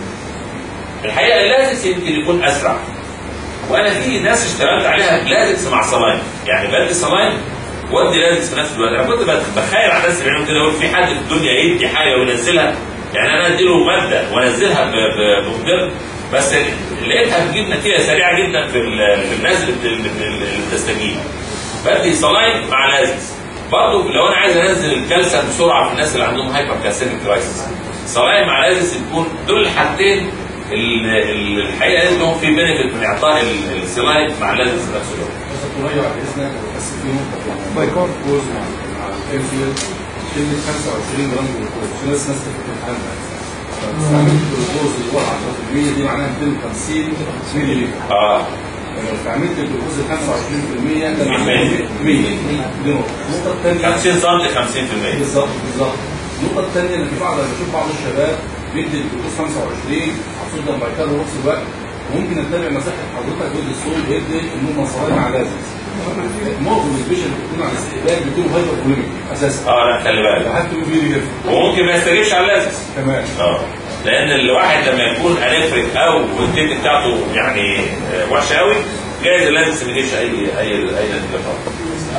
الحقيقه اللازكس يمكن يكون اسرع وانا في ناس اشتغلت عليها لازكس مع صلاين يعني بدي صلاين وادي لازكس في نفس الوقت انا كنت بتخيل على الناس اللي بيعملوا كده اقول في حد في الدنيا يدي حاجه وينزلها يعني انا ادي له ماده وانزلها بمقدار بس لقيتها بتجيب نتيجه سريعه جدا في في الناس اللي بتستجيب بدي صلاين مع لازكس برضه لو انا عايز انزل الكالسيوم بسرعه في الناس اللي عندهم هايبر كالسيميك كرايسيس صلاين مع لازكس تكون دول الحاجتين الحقيقه انهم في بنفيت من اعطاء السلايد مع لازم في نفس الوقت. الطريقه بعد اذنك بس في نقطه بايكار جوز مع الكيمفيل كلمه 25 جرام جلوكوز في ناس ناس تفكر استعملت الجلوكوز اللي هو 10% دي معناها 250 مللي لتر. اه لو استعملت الجلوكوز 25% ده معناه 100 دي نقطه. النقطه الثانيه 50 سم 50% بالظبط بالظبط النقطة الثانية إن في بعض أنا بشوف بعض الشباب بيدي الجلوكوز 25 حصول ده بايكار في نفس الوقت وممكن اتبع نصيحة حضرتك بيدي الصول بيدي إنه مصاري مع لازم معظم البيشن اللي بيكونوا على الاستقبال بيكونوا هايبر بوليميك أساسا اه لا خلي بالك فحتى بيجي جدا وممكن ما يستجيبش على اللازم كمان اه لان الواحد لما يكون انفريك او الكيد بتاعته يعني آه، وحشه قوي جايز اللازم ما يجيبش اي اي اي نتيجه خالص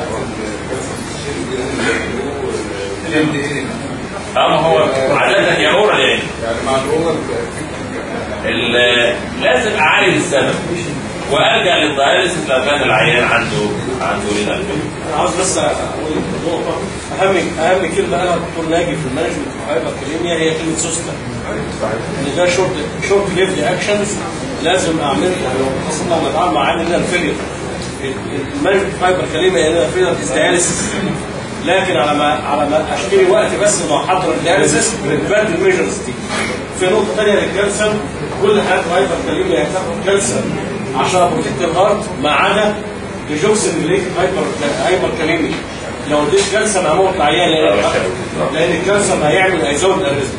اه ما هو عادة يا اورال يعني يعني مع الأورال ال- لازم اعالج السبب والجا للداياليسيس لو كان العيان عنده عنده رينال فيلير. انا عاوز بس اقول نقطه اهم اهم كلمه انا دكتور ناجي في المانجمنت في هايبر كليميا هي كلمه سوستا ان ده شورت شورت ليفد اكشنز لازم اعملها خاصه لما اتعامل مع عيان رينال فيلير المانجمنت في هايبر كليميا رينال فيلير از داياليسيس لكن على ما على ما اشتري وقت بس انه احضر الداياليسيس بريفنت الميجرز دي في نقطه ثانيه للكالسيوم كل حالات هايبر كليميا هتاخد كالسيوم عشان بروتكت الهارت ما عدا الجوكسن ريليتد هايبر هايبر كاليميا لو اديت كالسيوم هموت العيان لان لان الكالسيوم هيعمل هيزود الاريزم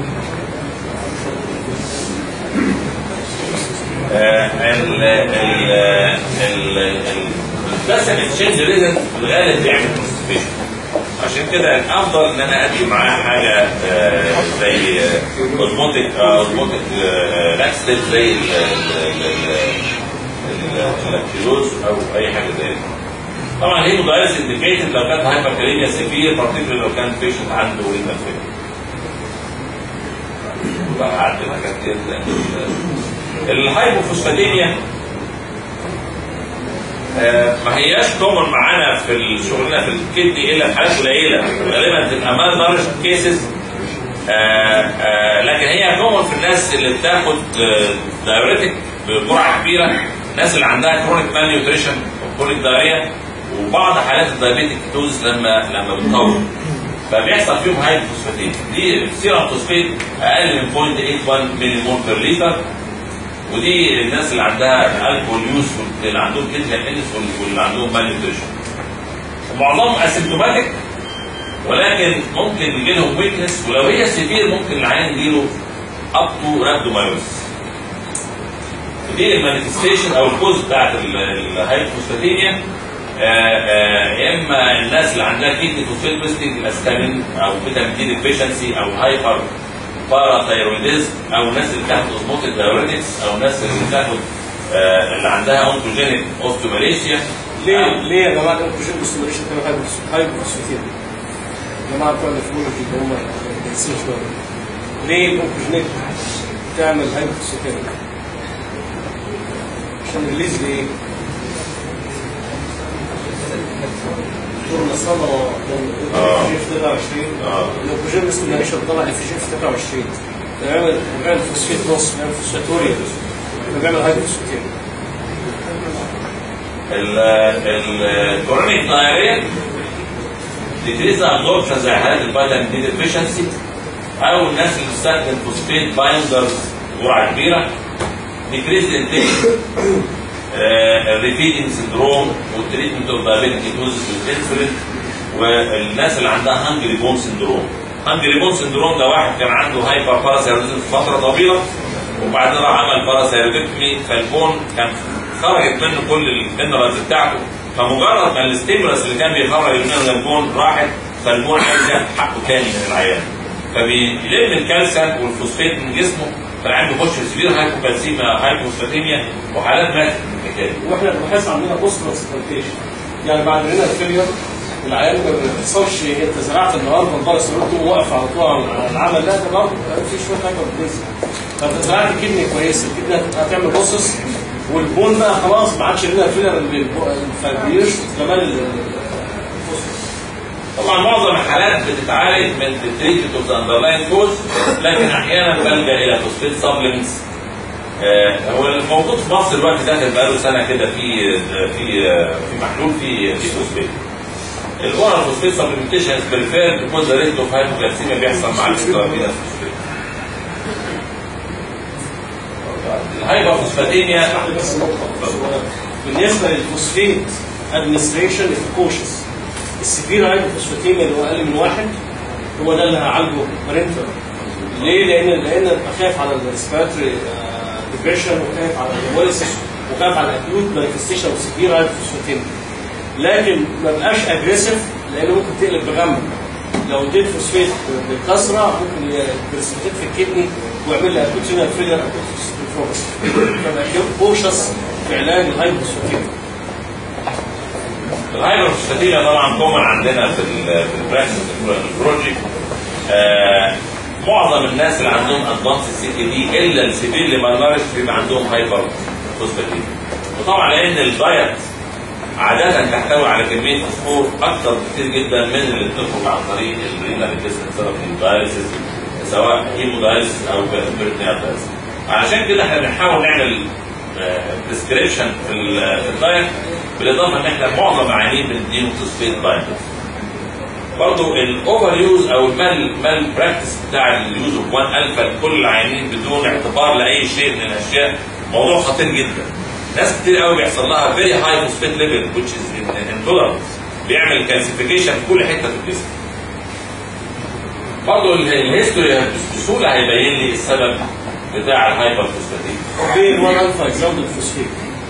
آه، ال ال ال الكالسيوم اكسشينج ريزن في الغالب بيعمل كونستيبيشن عشان كده الافضل ان انا ادي معاه حاجه آه، زي اوزموتيك اوزموتيك لاكسيت زي ال- ال- ال- ال- اللاكتيزوز او اي حاجه زي كده. طبعا هي مدايرس انديكيتد لو كانت هايبركاليميا سيفير بارتيكولر لو كان بيشنت عنده رينال فيلير. بقى عندنا حاجات كتير لأن ال- الهايبوفوسفاتيميا آه، ما هياش كومن معانا في الشغلنا في الكدني الا في حالات قليله غالبا تبقى مان نارش كيسز لكن هي كومن في الناس اللي بتاخد دايوريتك بجرعه كبيره الناس اللي عندها كرونيك مان نيوتريشن وكرونيك دايريا وبعض حالات الدايابيتك توز لما لما بتطول فبيحصل فيهم هايبوفوسفاتيميا دي سيرم فوسفيت اقل من 0.81 ملي مول بير لتر ودي الناس اللي عندها الكول يوز واللي عندهم كدني انس واللي عندهم مال نيوتريشن ومعظمهم اسيمتوماتيك ولكن ممكن يجي لهم ويكنس ولو هي سيفير ممكن العيان يجي له اب تو رابدومايوس دي المانيفستيشن او الكوز بتاعت الهايبوفوسفاتيميا يا اما الناس اللي عندها كيدني فوسفيت بيستنج الاسكامين او فيتامين دي ديفيشنسي او هايبر باراثايرويديزم او الناس اللي بتاخد اوزموتيك دايوريتكس او الناس اللي بتاخد آه، اللي عندها اونتوجينيك اوستوماليشيا ليه ليه يا جماعه الاوكسجين ديستوريشن كانوا هايبوكسيتين يا جماعه بتوع النفرولوجي اللي هم دارسين شويه ليه الاوكسجين بتعمل هايبوكسيتين عشان ريليز ايه؟ دكتور نصارى آه. كان في 23 آه. الاوكسجين ديستوريشن طلع في 23 بيعمل بيعمل فوسفيت نص بيعمل فوسفاتوريا بيعمل هايبوكسيتين الكورونيك دايريا ديكريز ابزوربشن زي حالات الفيتامين دي ديفيشنسي او الناس اللي بتستخدم فوسفيت بايندرز جرعه كبيره ديكريز انتيك ريفيدنج سندروم والتريتمنت اوف دايابيتيك كيتوزيس والانسولين والناس اللي عندها هانجري بون سندروم هانجري بون سندروم ده واحد كان عنده هايبر باراسيروتيزم فتره طويله وبعدين راح عمل باراسيروتيكمي فالبون كان خرجت منه كل المينرالز بتاعته فمجرد ما الاستيمولس اللي كان بيخرج منه من البون راحت فالبون عايز ياخد حقه تاني من العيان فبيلم الكالسيوم والفوسفات من جسمه فالعيان بيخش في سبير هايبوكالسيميا هايبوفاتيميا وحالات ماتت من الحكايه دي. واحنا بنحس عندنا بوست ترانسبلانتيشن يعني بعد رينا الفيلير العيان ما بيحصلش انت زرعت النهارده الفيروس تقوم واقف على طول على العمل لا ده برضه في شويه حاجه بتنزل فانت زرعت كدني كويسه الكدني هتعمل بوسس والبون بقى خلاص ما عادش رينا الفيلير اللي فبيش كمان ال- طبعا معظم الحالات بتتعالج من التريتمنت اوف ذا اندرلاين كوز لكن احيانا بلجا الى فوسفيت سبلمنتس هو الموجود في مصر دلوقتي داخل بقاله سنه كده في في في محلول في في فوسفيت الاورال فوسفيت سبلمنتيشن بريفير بيكوز ذا ريسك اوف هايبوكالسيميا بيحصل مع الانترافينوس فوسفيت الهايبر فوسفاتيميا واحدة بس نقطة بالنسبة للفوسفيت ادمنستريشن كوشس السيفير هايبوفوسفاتيميا اللي هو اقل من واحد هو ده اللي هعالجه برينتر ليه؟ لان لان ابقى خايف على الريسبيرتري ديبريشن وخايف على الهيموليسيس وخايف على الاكيوت مانيفستيشن اوف سيفير هايبوفوسفاتيميا لكن ما بقاش اجريسيف لانه ممكن تقلب بغم لو اديت فوسفيت بكثره ممكن يبرسبتيت في الكدني ويعمل لي اكيوت سينال فيلر اكيوت فيبروز فبقى كوشس في علاج الهايبوفوسفاتيميا الهايبر فوسفاتيميا طبعا كومن عندنا في ال في البراكتس البروجكت آه معظم الناس اللي عندهم ادفانس سي كي دي الا السيفير اللي مالنارش بيبقى عندهم هايبر فوسفاتيميا وطبعا لان الدايت عادة تحتوي على كمية فوسفور أكثر بكثير جدا من اللي بتخرج عن طريق الرينال انتستين سواء في الدايلسيس سواء هيمودايلسيس أو بيرتنيال دايلسيس علشان كده احنا بنحاول نعمل بريسكريبشن في ال- في الدايت بالاضافه ان احنا معظم العيانين بنديهم فوسفيت بايندرز. برضه الاوفر يوز او المال مال براكتس بتاع اليوز اوف 1 الفا لكل العيانين بدون اعتبار لاي شيء من الاشياء موضوع خطير جدا. ناس كتير قوي بيحصل لها فيري هاي فوسفيت ليفل which is intolerance بيعمل كالسيفيكيشن في كل حته في الجسم. برضه ال- الهيستوري بسهوله هيبين لي السبب بتاع الهايبر فوسفاتيميا. ليه الوان الفا يزود الفوسفيت؟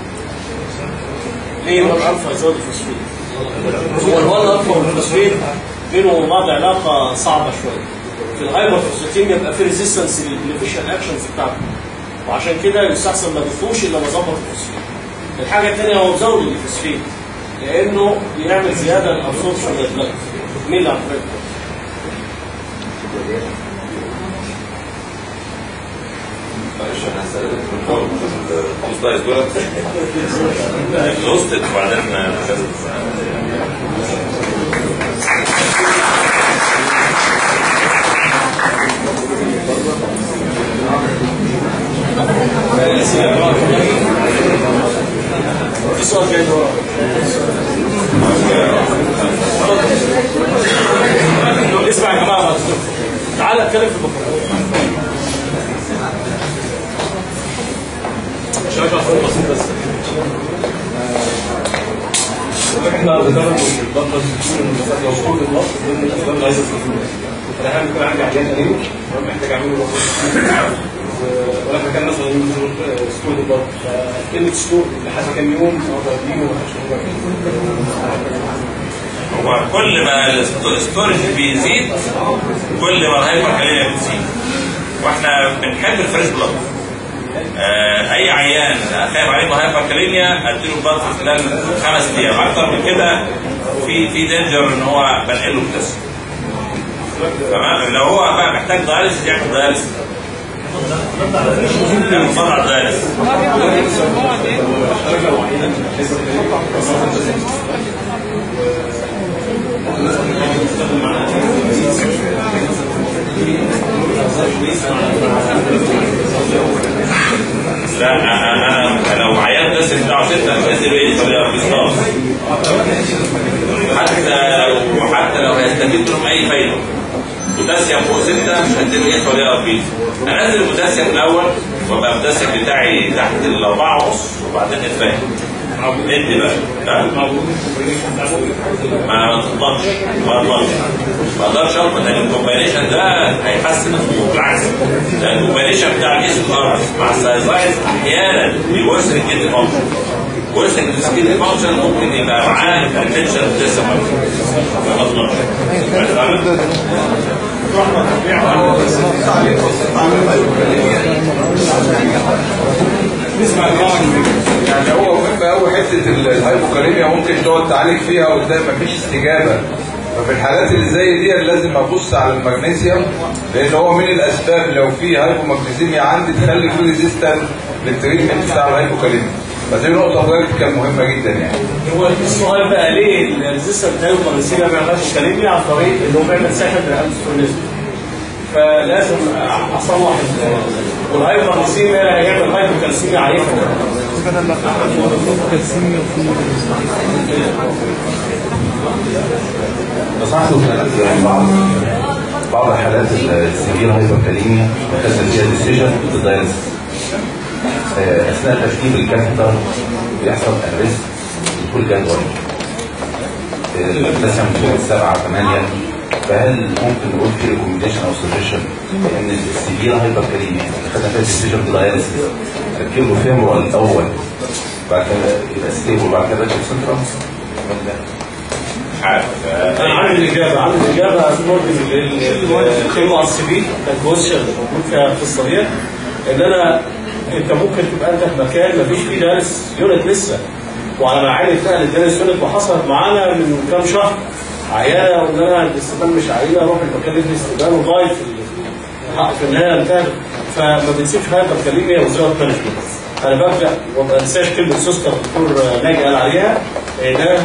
ليه الوان الفا يزود الفوسفيت؟ هو الوان الفا والفوسفيت بينهم وبين بعض علاقه صعبه شويه. في الهايبر فوسفاتيميا بيبقى في ريزيستنس للبنفيشال اكشنز بتاعته. وعشان كده يستحسن ما تضيفوش الا ما ظبط الفوسفيت. الحاجه الثانيه هو مزود الفوسفيت لانه بيعمل زياده الابسوربشن للبلد. مين اللي عمل معلش انا هسألك في السلايد دولت لوستد وبعدين في سؤال جاي ورا اسمع يا جماعه بعد كده. تعالى اتكلم في الميكروفون اشتراك على فرق بسيط بس آه، احنا ذكرنا ان الضغط بتكون المسألة لو فوق الضغط ضمن الاسباب اللي عايزه تفوت انا احيانا بيكون عندي عيان قليل محتاج اعمله ضغط ولكن كان مثلا يوم ستور الضغط فكلمه ستور لحد كام يوم او 30 يوم هو كل ما الستورج بيزيد كل ما الهايبر كاليميا بتزيد واحنا بنحب الفريش بلاد آه اي عيان خايف عليه هايبر كاليميا اديله بلاد في خلال خمس ايام اكتر من كده في في دينجر ان هو بنقله بتسم تمام لو هو بقى محتاج دايلسيس يعمل دايلسيس يعمل فرع دايلسيس لا انا انا لو عيان بس بتاعه ستة بنزل ايه طريقه بالظبط حتى لو حتى لو هيستفيد منهم اي فايده بوتاسيوم فوق ستة مش هديله ايه طريقه فيه انزل البوتاسيوم الاول وابقى البوتاسيوم بتاعي تحت الاربعه ونص وبعدين نتفاهم ادي بقى لا ما ما تضمنش ما اضمنش ما اقدرش اضمن لان الكومبينيشن ده هيحسن الخطوط بالعكس لان الكومبينيشن بتاع الايس الارض مع السايزايز احيانا بيورث الكيد فانكشن ورث الكيد فانكشن ممكن يبقى معاه التنشن لسه ما اضمنش نسمع يعني هو مهم قوي حته الهايبوكاليميا ممكن تقعد تعالج فيها وتلاقي مفيش استجابه ففي الحالات اللي زي دي لازم ابص على المغنيسيوم لان هو من الاسباب لو في هايبومagنيزيميا عندي تخلي في ريزيستنت للتريتمنت بتاع الهايبوكاليميا فدي نقطه حضرتك كانت مهمه جدا يعني هو السؤال بقى ليه الريزيستنت بتاعه الرئيسيه ما بيعملش كاليميا عن طريق ان هو بيعمل سكند انسترونيزم فلازم اصلح والهايبرليسيميا هيعمل هايبوكالسيميا عنيفه نصحته يعني بعض بعض الحالات السيفير هايبركاليميا بتخزن فيها ديسيجن بالدايلسيس اثناء تركيب الكاثيتر بيحصل ارست دخول جدول البوتاسيوم فوق 7 8 فهل ممكن نقول في ريكومنديشن او سجيشن ان السيفير هايبركاليميا اللي خدنا فيها ديسيجن بالدايلسيس ركب له فيمورال الاول بعد كده يبقى ستيبل بعد كده ركب سنترال ولا عارف انا عندي الاجابه عندي الاجابه الكيمو ار سي بي كان كويشن موجود فيها القصه ديت ان انا انت ممكن تبقى انت في مكان ما فيش فيه دارس يونت لسه وعلى ما عيني اتنقل الدارس يونت وحصلت معانا من كام شهر عيانه وان انا الاستقبال مش عيانه اروح المكان اللي الاستقبال وضايف في النهايه انتهت فما بنسيبش هايبر كاليميا وزيرو مانجمنت انا ببدا وما انساش كلمه سوستر الدكتور ناجي قال عليها ده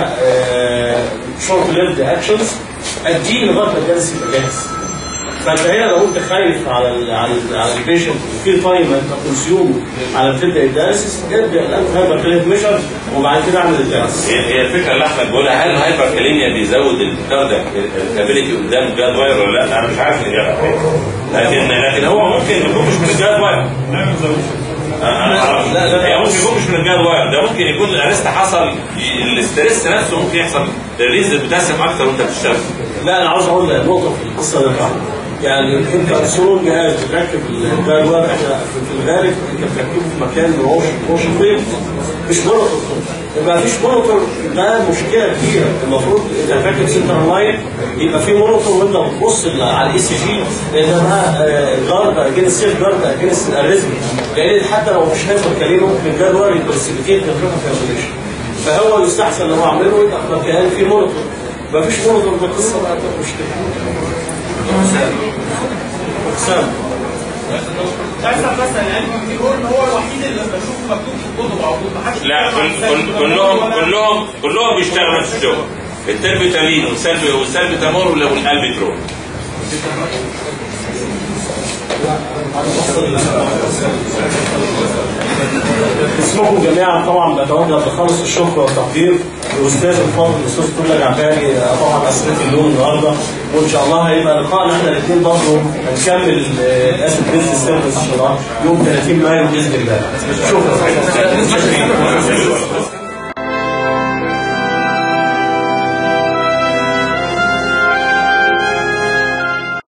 شورت ليفد اكشنز اديه لغايه ما الجهاز يبقى جاهز فانت هنا لو انت خايف على ال على ال على البيشنت وفي تايم انت كونسيوم على تبدا الدايلسيس ابدا الان هايبر كلينيك ميجر وبعد كده اعمل الدايلسيس هي هي الفكره اللي احمد بيقولها هل الهايبر كاليميا بيزود الكاردياك الكابيلتي قدام الجاد واير ولا لا؟ انا مش عارف الاجابه لكن لكن هو ممكن يكون مش من الجاد واير لا ما بيزودش لا لا هي ممكن يكون مش من الجاد واير ده ممكن يكون الارست حصل الاستريس نفسه ممكن يحصل تريز البوتاسيوم اكتر وانت بتشتغل لا انا عاوز اقول نقطه في القصه دي يعني انت مسؤول جهاز بتركب الجدول احنا في الغالب انت بتركبه في مكان روش روش فين مش مونيتور يبقى مفيش مونيتور ده مشكله كبيره المفروض انت راكب سنتر لاين يبقى في مونيتور وانت بتبص على الاي سي جي لان ده جارد اجينست سيف جارد اجينست الاريزمي لان حتى لو مش هيبقى كلمه ممكن الجدول يبقى سيبتين كالكوليشن فهو يستحسن لو اعمله يبقى في مكان في مونيتور مفيش مونيتور ده قصه بقى مشكله اقسام مثلا مثلا يعني بيقول ان هو الوحيد اللي بشوفه مكتوب في الكتب على طول ما حدش لا كل كل كلهم كلهم كلهم بيشتغلوا نفس الشغل التربيتامين والسلبي والسلبيتامول والالبيترول اسمكم جميعا طبعا بتوجه بخالص الشكر والتقدير لاستاذ الفاضل الاستاذ كل عبالي طبعا اسئله اليوم النهارده وان شاء الله هيبقى لقائنا احنا الاثنين برضه هنكمل الاسد بيزنس سيرفيس يوم 30 مايو باذن الله شكرا